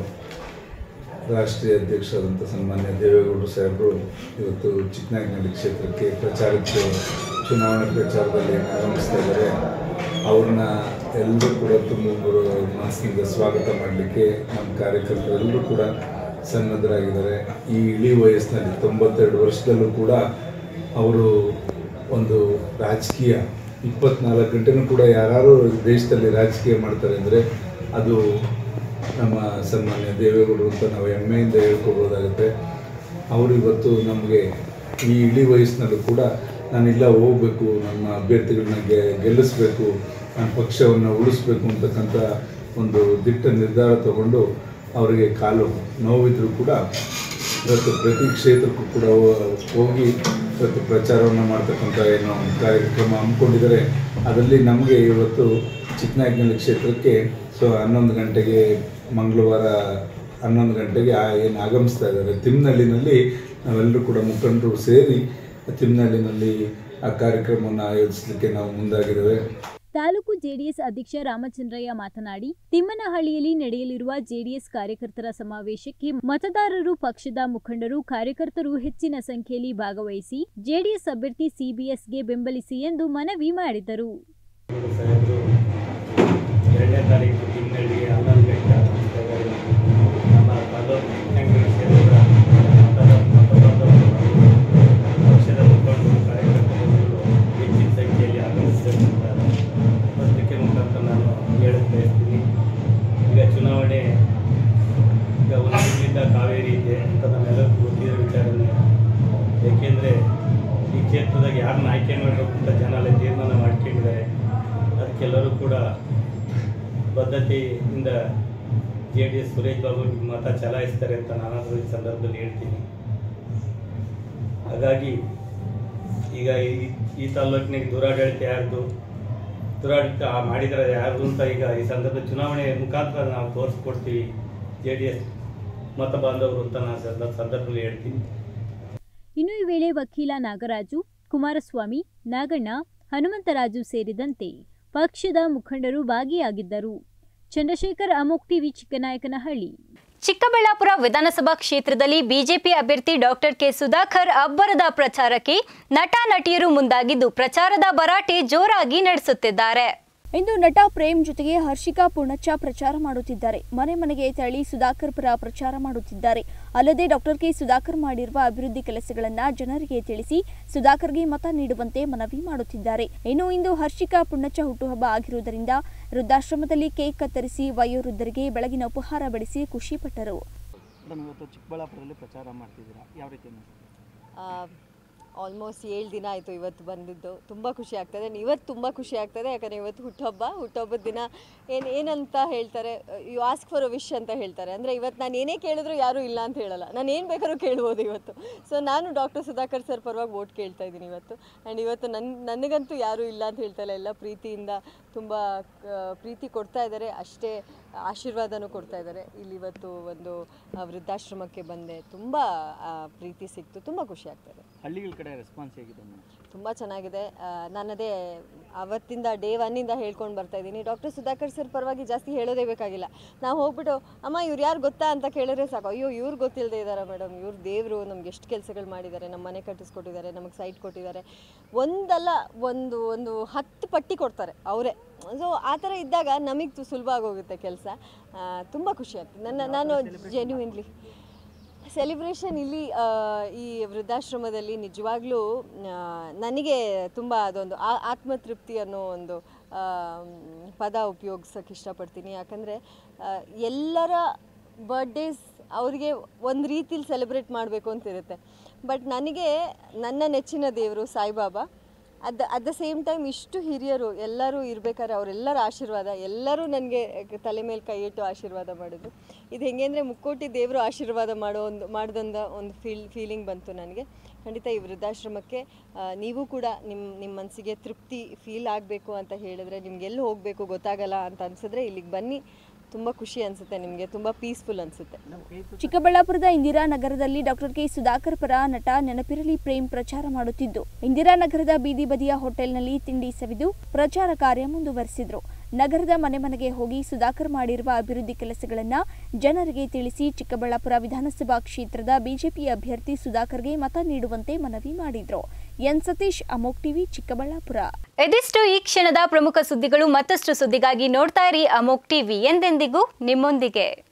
ರಾಷ್ಟ್ರೀಯ ಅಧ್ಯಕ್ಷರಾದಂಥ ಸನ್ಮಾನ್ಯ ದೇವೇಗೌಡರು ಸಾಹೇಬರು ಇವತ್ತು ಚಿಕ್ಕನಾಯಕನಹಳ್ಳಿ ಕ್ಷೇತ್ರಕ್ಕೆ ಪ್ರಚಾರಕ್ಕೆ ಚುನಾವಣೆ ಪ್ರಚಾರದಲ್ಲಿ ಆಗಮಿಸ್ತಾ ಇದ್ದಾರೆ ಅವ್ರನ್ನ ಎಲ್ಲರೂ ಕೂಡ ತುಂಬ ಮನಸ್ಸಿನಿಂದ ಸ್ವಾಗತ ಮಾಡಲಿಕ್ಕೆ ನಮ್ಮ ಕಾರ್ಯಕರ್ತರೆಲ್ಲರೂ ಕೂಡ ಸನ್ನದ್ಧರಾಗಿದ್ದಾರೆ ಈ ಇಳಿ ವಯಸ್ಸಿನಲ್ಲಿ ತೊಂಬತ್ತೆರಡು ವರ್ಷದಲ್ಲೂ ಕೂಡ ಅವರು ಒಂದು ರಾಜಕೀಯ ಇಪ್ಪತ್ನಾಲ್ಕು ಗಂಟೆನೂ ಕೂಡ ಯಾರು ದೇಶದಲ್ಲಿ ರಾಜಕೀಯ ಮಾಡ್ತಾರೆ ಅಂದರೆ ಅದು ನಮ್ಮ ಸನ್ಮಾನ್ಯ ದೇವೇಗೌಡರು ಅಂತ ನಾವು ಹೆಮ್ಮೆಯಿಂದ ಹೇಳ್ಕೊಬೋದಾಗುತ್ತೆ ಅವರು ಇವತ್ತು ನಮಗೆ ಈ ಇಳಿ ವಯಸ್ಸಿನಲ್ಲೂ ಕೂಡ ನಾನಿಲ್ಲ ಹೋಗಬೇಕು ನಮ್ಮ ಅಭ್ಯರ್ಥಿಗಳನ್ನ ಗೆ ಗೆಲ್ಲಿಸ್ಬೇಕು ನನ್ನ ಪಕ್ಷವನ್ನು ಉಳಿಸ್ಬೇಕು ಅಂತಕ್ಕಂಥ ಒಂದು ದಿಟ್ಟ ನಿರ್ಧಾರ ತಗೊಂಡು ಅವರಿಗೆ ಕಾಲು ನೋವಿದ್ರು ಕೂಡ ಇವತ್ತು ಪ್ರತಿ ಕ್ಷೇತ್ರಕ್ಕೂ ಕೂಡ ಹೋ- ಹೋಗಿ ಇವತ್ತು ಪ್ರಚಾರವನ್ನು ಮಾಡ್ತಕ್ಕಂಥ ಏನು ಕಾರ್ಯಕ್ರಮ ಹಮ್ಮಿಕೊಂಡಿದ್ದಾರೆ ಅದರಲ್ಲಿ ನಮಗೆ ಇವತ್ತು ಚಿಕ್ಕನಾಯಕನಹಳ್ಳಿ ಕ್ಷೇತ್ರಕ್ಕೆ ಸೊ ಹನ್ನೊಂದು ಗಂಟೆಗೆ ಮಂಗಳವಾರ ಹನ್ನೊಂದು ಗಂಟೆಗೆ ಆ ಏನು ಆಗಮಿಸ್ತಾ ಇದ್ದಾರೆ ತಿಮ್ನಹಳ್ಳಿನಲ್ಲಿ ನಾವೆಲ್ಲರೂ ಕೂಡ ಮುಖಂಡರು ಸೇರಿ ತಿಮ್ನಹಳ್ಳಿನಲ್ಲಿ ಆ ಕಾರ್ಯಕ್ರಮವನ್ನು ಆಯೋಜಿಸಲಿಕ್ಕೆ ನಾವು ಮುಂದಾಗಿದ್ದೇವೆ ತಾಲೂಕು ಜೆಡಿಎಸ್ ಅಧ್ಯಕ್ಷ ರಾಮಚಂದ್ರಯ್ಯ ಮಾತನಾಡಿ ತಿಮ್ಮನಹಳ್ಳಿಯಲ್ಲಿ ನಡೆಯಲಿರುವ ಜೆಡಿಎಸ್ ಕಾರ್ಯಕರ್ತರ ಸಮಾವೇಶಕ್ಕೆ ಮತದಾರರು ಪಕ್ಷದ ಮುಖಂಡರು ಕಾರ್ಯಕರ್ತರು ಹೆಚ್ಚಿನ ಸಂಖ್ಯೆಯಲ್ಲಿ ಭಾಗವಹಿಸಿ ಜೆಡಿಎಸ್ ಅಭ್ಯರ್ಥಿ ಸಿಬಿಎಸ್ಗೆ ಬೆಂಬಲಿಸಿ ಎಂದು ಮನವಿ ಮಾಡಿದರು ಎರಡನೇ ತಾರೀಕು ತಿಂಗಳಿಗೆ ಹನ್ನೊಂದು ಗಂಟೆ ಜಾಗದಲ್ಲಿ ನಮ್ಮ ತಾಲೂಕು ಕಾಂಗ್ರೆಸ್ ಕ್ಷೇತ್ರದ ಮತದ- ಮತದಾರರು ಪಕ್ಷದ ಮುಖಂಡರು ಕಾರ್ಯಕರ್ತರು ಹೆಚ್ಚಿನ ಸಂಖ್ಯೆಯಲ್ಲಿ ಆಗಮಿಸಬೇಕಂತ ಪತ್ರಿಕೆ ಮುಖಾಂತರ ನಾನು ಹೇಳಕ್ ಬಯಸ್ತೀನಿ ಈಗ ಚುನಾವಣೆ ಈಗ ಒಂದು ತಿಂಗಳಿಂದ ಕಾವೇರಿ ಇದೆ ಅಂತ ನಮ್ಮೆಲ್ಲರಿಗೂ ಗೊತ್ತಿರೋ ವಿಚಾರನೆ ಏಕೆಂದರೆ ಈ ಕ್ಷೇತ್ರದಾಗ ಯಾರನ್ನ ಆಯ್ಕೆ ಮಾಡಬೇಕು ಅಂತ ಜನ ಅಲ್ಲಿ ತೀರ್ಮಾನ ಮಾಡ್ಕೊಂಡಿದ್ದಾರೆ ಅದಕ್ಕೆಲ್ಲರೂ ಕೂಡ ಬದ್ಧತೆಯಿಂದ J D S Suresh Babu ಮತ ಚಲಾಯಿಸ್ತಾರೆ ಅಂತ ನಾನಾದರೂ ಈ ಸಂದರ್ಭದಲ್ಲಿ ಹೇಳ್ತೀನಿ ಹಾಗಾಗಿ ಈಗ ಈ ಈ ತಾಲೂಕಿನಾಗ ದುರಾಡಳಿತ ಯಾರ್ದು ದುರಾಡಳಿತ ಮಾಡಿದರೆ ಯಾರ್ದು ಅಂತ ಈಗ ಈ ಸಂದರ್ಭ ಚುನಾವಣೆ ಮುಖಾಂತರ ನಾವು ತೋರಿಸ್ಕೊಡ್ತೀವಿ ಜೆ ಡಿ ಎಸ್ ಮತ ಬಾಂಧವರು ಅಂತ ನಾನು ಸಂದ- ಸಂದರ್ಭದಲ್ಲಿ ಹೇಳ್ತೀನಿ ಇನ್ನು ಈ ವೇಳೆ ವಕೀಲ ನಾಗರಾಜು ಕುಮಾರಸ್ವಾಮಿ ನಾಗಣ್ಣ ಹನುಮಂತರಾಜು ಸೇರಿದಂತೆ ಪಕ್ಷದ ಮುಖಂಡರು ಭಾಗಿಯಾಗಿದ್ದರು ಚಂದ್ರಶೇಖರ್ ಅಮೋಕ್ ಟಿವಿ ಚಿಕ್ಕನಾಯಕನಹಳ್ಳಿ ಚಿಕ್ಕಬಳ್ಳಾಪುರ ವಿಧಾನಸಭಾ ಕ್ಷೇತ್ರದಲ್ಲಿ ಬಿಜೆಪಿ ಅಭ್ಯರ್ಥಿ ಡಾಕ್ಟರ್ ಕೆ ಸುಧಾಕರ್ ಅಬ್ಬರದ ಪ್ರಚಾರಕ್ಕೆ ನಟ ನಟಿಯರು ಮುಂದಾಗಿದ್ದು ಪ್ರಚಾರದ ಭರಾಟೆ ಜೋರಾಗಿ ನಡೆಸುತ್ತಿದ್ದಾರೆ ಇಂದು ನಟ ಪ್ರೇಮ್ ಜೊತೆಗೆ ಹರ್ಷಿಕಾ ಪೂರ್ಣಚ್ಚ ಪ್ರಚಾರ ಮಾಡುತ್ತಿದ್ದಾರೆ ಮನೆ ಮನೆಗೆ ತೆರಳಿ ಸುಧಾಕರ್ ಪರ ಪ್ರಚಾರ ಮಾಡುತ್ತಿದ್ದಾರೆ ಅಲ್ಲದೆ ಡಾಕ್ಟರ್ ಕೆ ಸುಧಾಕರ್ ಮಾಡಿರುವ ಅಭಿವೃದ್ಧಿ ಕೆಲಸಗಳನ್ನ ಜನರಿಗೆ ತಿಳಿಸಿ ಸುಧಾಕರ್ಗೆ ಮತ ನೀಡುವಂತೆ ಮನವಿ ಮಾಡುತ್ತಿದ್ದಾರೆ ಇನ್ನು ಇಂದು ಹರ್ಷಿಕಾ ಪುಣ್ಣಚ್ಚ ಹುಟ್ಟುಹಬ್ಬ ಆಗಿರುವುದರಿಂದ ವೃದ್ಧಾಶ್ರಮದಲ್ಲಿ ಕೇಕ್ ಕತ್ತರಿಸಿ ವಯೋವೃದ್ಧರಿಗೆ ಬೆಳಗಿನ ಉಪಹಾರ ಬಡಿಸಿ ಖುಷಿಪಟ್ಟರು ಮೇಡಮ್ ಇವತ್ತು ಚಿಕ್ಕಬಳ್ಳಾಪುರದಲ್ಲಿ ಪ್ರಚಾರ ಮಾಡ್ತಿದ್ದೀರಾ ಯಾವ ರೀತಿ ಅನಿಸುತ್ತೆ ಆಲ್ಮೋಸ್ಟ್ ಏಳು ದಿನ ಆಯಿತು ಇವತ್ತು ಬಂದಿದ್ದು ತುಂಬ ಖುಷಿ ಆಗ್ತದೆ ಇವತ್ತು ತುಂಬ ಖುಷಿ ಆಗ್ತದೆ ಯಾಕಂದರೆ ಇವತ್ತು ಹುಟ್ಟುಹಬ್ಬ ಹುಟ್ಟುಹಬ್ಬದ ದಿನ ಏನು ಏನಂತ ಹೇಳ್ತಾರೆ you ask for a wish ಅಂತ ಹೇಳ್ತಾರೆ ಅಂದರೆ ಇವತ್ತು ನಾನು ಏನೇ ಕೇಳಿದ್ರು ಯಾರೂ ಇಲ್ಲ ಅಂತ ಹೇಳಲ್ಲ ನಾನು ಏನು ಬೇಕಾದ್ರೂ ಕೇಳ್ಬೋದು ಇವತ್ತು ಸೊ ನಾನು ಡಾಕ್ಟರ್ ಸುಧಾಕರ್ ಸರ್ ಪರವಾಗಿ ವೋಟ್ ಕೇಳ್ತಾ ಇದ್ದೀನಿ ಇವತ್ತು ಆ್ಯಂಡ್ ಇವತ್ತು ನನ್ನ ನನಗಂತೂ ಯಾರೂ ಇಲ್ಲ ಅಂತ ಹೇಳ್ತಾ ಎಲ್ಲ ಪ್ರೀತಿಯಿಂದ ತುಂಬ ಪ್ರೀತಿ ಕೊಡ್ತಾ ಇದ್ದಾರೆ ಅಷ್ಟೇ ಆಶೀರ್ವಾದನೂ ಕೊಡ್ತಾ ಇದ್ದಾರೆ ಇಲ್ಲಿ ಇವತ್ತು ಒಂದು ಆ, ವೃದ್ಧಾಶ್ರಮಕ್ಕೆ ಬಂದೆ ತುಂಬ ಆ, ಪ್ರೀತಿ ಸಿಕ್ತು ತುಂಬ ಖುಷಿ ಆಗ್ತದೆ ಹಳ್ಳಿಗಳ ಕಡೆ ರೆಸ್ಪಾನ್ಸ್ ಹೇಗಿದೆ ಮೇಡಮ್ ತುಂಬ ಚೆನ್ನಾಗಿದೆ ಆ, ನಾನದೇ ಅವತ್ತಿಂದ ಡೇ ಒನ್ನಿಂದ ಹೇಳ್ಕೊಂಡು ಬರ್ತಾ ಇದ್ದೀನಿ ಡಾಕ್ಟರ್ ಸುಧಾಕರ್ ಸರ್ ಪರವಾಗಿ ಜಾಸ್ತಿ ಹೇಳೋದೇ ಬೇಕಾಗಿಲ್ಲ ನಾವು ಹೋಗ್ಬಿಟ್ಟು ಅಮ್ಮ ಇವ್ರು ಯಾರು ಗೊತ್ತಾ ಅಂತ ಕೇಳಿದ್ರೆ ಸಾಕು ಅಯ್ಯೋ ಇವ್ರು ಗೊತ್ತಿಲ್ಲದೆ ಇದ್ದಾರೆ ಮೇಡಮ್ ಇವ್ರು ದೇವರು ನಮ್ಗೆ ಎಷ್ಟು ಕೆಲಸಗಳು ಮಾಡಿದ್ದಾರೆ ನಮ್ಮ ಮನೆ ಕಟ್ಟಿಸ್ಕೊಟ್ಟಿದ್ದಾರೆ ನಮಗೆ ಸೈಟ್ ಕೊಟ್ಟಿದ್ದಾರೆ ಒಂದಲ್ಲ ಒಂದು ಒಂದು ಹತ್ತು ಪಟ್ಟಿ ಕೊಡ್ತಾರೆ ಅವರೇ ಸೊ ಆ ಥರ ಇದ್ದಾಗ ನಮಗೆ ಸುಲಭ ಆಗೋಗುತ್ತೆ ಕೆಲಸ ತುಂಬ ಖುಷಿ ಆಗ್ತದೆ ನನ್ನ ನಾನು ಜೆನ್ಯೂನ್ಲಿ ಸೆಲಿಬ್ರೇಷನ್ ಇಲ್ಲಿ ಆ, ಈ ವೃದ್ಧಾಶ್ರಮದಲ್ಲಿ ನಿಜವಾಗ್ಲೂ ಆ, ನನಗೆ ತುಂಬ ಅದೊಂದು ಆ- ಆತ್ಮತೃಪ್ತಿ ಅನ್ನೋ ಒಂದು ಆ, ಮ್, ಪದ ಉಪಯೋಗಿಸೋಕೆ ಇಷ್ಟಪಡ್ತೀನಿ ಯಾಕಂದರೆ ಎಲ್ಲರ ಬರ್ಡೇಸ್ ಅವ್ರಿಗೆ ಒಂದು ರೀತಿಲಿ ಸೆಲೆಬ್ರೇಟ್ ಮಾಡಬೇಕು ಅಂತಿರುತ್ತೆ ಬಟ್ ನನಗೆ ನನ್ನ ನೆಚ್ಚಿನ ದೇವರು Saibaba at at the same time ಇಷ್ಟು ಹಿರಿಯರು ಎಲ್ಲರೂ ಇರ್ಬೇಕಾದ್ರೆ ಅವರೆಲ್ಲರ ಆಶೀರ್ವಾದ ಎಲ್ಲರೂ ನನಗೆ ತಲೆ ಮೇಲೆ ಕೈ ಇಟ್ಟು ಆಶೀರ್ವಾದ ಮಾಡಿದ್ರು ಇದು ಹೆಂಗೆ ಅಂದರೆ ಮುಕ್ಕೋಟಿ ದೇವರು ಆಶೀರ್ವಾದ ಮಾಡೋ ಒಂದು ಮಾಡ್ದಂದ ಒಂದು ಫೀಲ್ ಫೀಲಿಂಗ್ ಬಂತು ನನಗೆ ಖಂಡಿತ ಈ ವೃದ್ಧಾಶ್ರಮಕ್ಕೆ ಆ, ನೀವು ಕೂಡ ನಿಮ್ಮ ನಿಮ್ಮ ಮನಸ್ಸಿಗೆ ತೃಪ್ತಿ ಫೀಲ್ ಆಗಬೇಕು ಅಂತ ಹೇಳಿದ್ರೆ ನಿಮ್ಗೆ ಎಲ್ಲಿ ಹೋಗಬೇಕು ಗೊತ್ತಾಗಲ್ಲ ಅಂತ ಅನ್ಸಿದ್ರೆ ಇಲ್ಲಿಗೆ ಬನ್ನಿ ತುಂಬ ಖುಷಿ ಅನಿಸುತ್ತೆ ನಿಮಗೆ ತುಂಬ ಪೀಸ್ಫುಲ್ ಅನಿಸುತ್ತೆ ಚಿಕ್ಕಬಳ್ಳಾಪುರದ ಇಂದಿರಾನಗರದಲ್ಲಿ ಡಾಕ್ಟರ್ ಕೆ ಸುಧಾಕರ್ ಪರ ನಟ ನೆನಪಿರಲಿ ಪ್ರೇಮ್ ಪ್ರಚಾರ ಮಾಡುತ್ತಿದ್ದು ಇಂದಿರಾನಗರದ ಬೀದಿ ಬದಿಯ ಹೋಟೆಲ್ನಲ್ಲಿ ತಿಂಡಿ ಸವಿದು ಪ್ರಚಾರ ಕಾರ್ಯ ಮುಂದುವರೆಸಿದ್ರು ನಗರದ ಮನೆ ಮನೆಗೆ ಹೋಗಿ ಸುಧಾಕರ್ ಮಾಡಿರುವ ಅಭಿವೃದ್ಧಿ ಕೆಲಸಗಳನ್ನ ಜನರಿಗೆ ತಿಳಿಸಿ ಚಿಕ್ಕಬಳ್ಳಾಪುರ ವಿಧಾನಸಭಾ ಕ್ಷೇತ್ರದ ಬಿಜೆಪಿ ಅಭ್ಯರ್ಥಿ ಸುಧಾಕರ್ಗೆ ಮತ ನೀಡುವಂತೆ ಮನವಿ ಮಾಡಿದ್ರು ಎನ್ ಸತೀಶ್ ಅಮೋಕ್ ಟಿವಿ ಚಿಕ್ಕಬಳ್ಳಾಪುರ ಇದಿಷ್ಟು ಈ ಕ್ಷಣದ ಪ್ರಮುಖ ಸುದ್ದಿಗಳು ಮತ್ತಷ್ಟು ಸುದ್ದಿಗಾಗಿ ನೋಡ್ತಾ ಇರಿ ಅಮೋಕ್ ಟಿವಿ ಎಂದೆಂದಿಗೂ ನಿಮ್ಮೊಂದಿಗೆ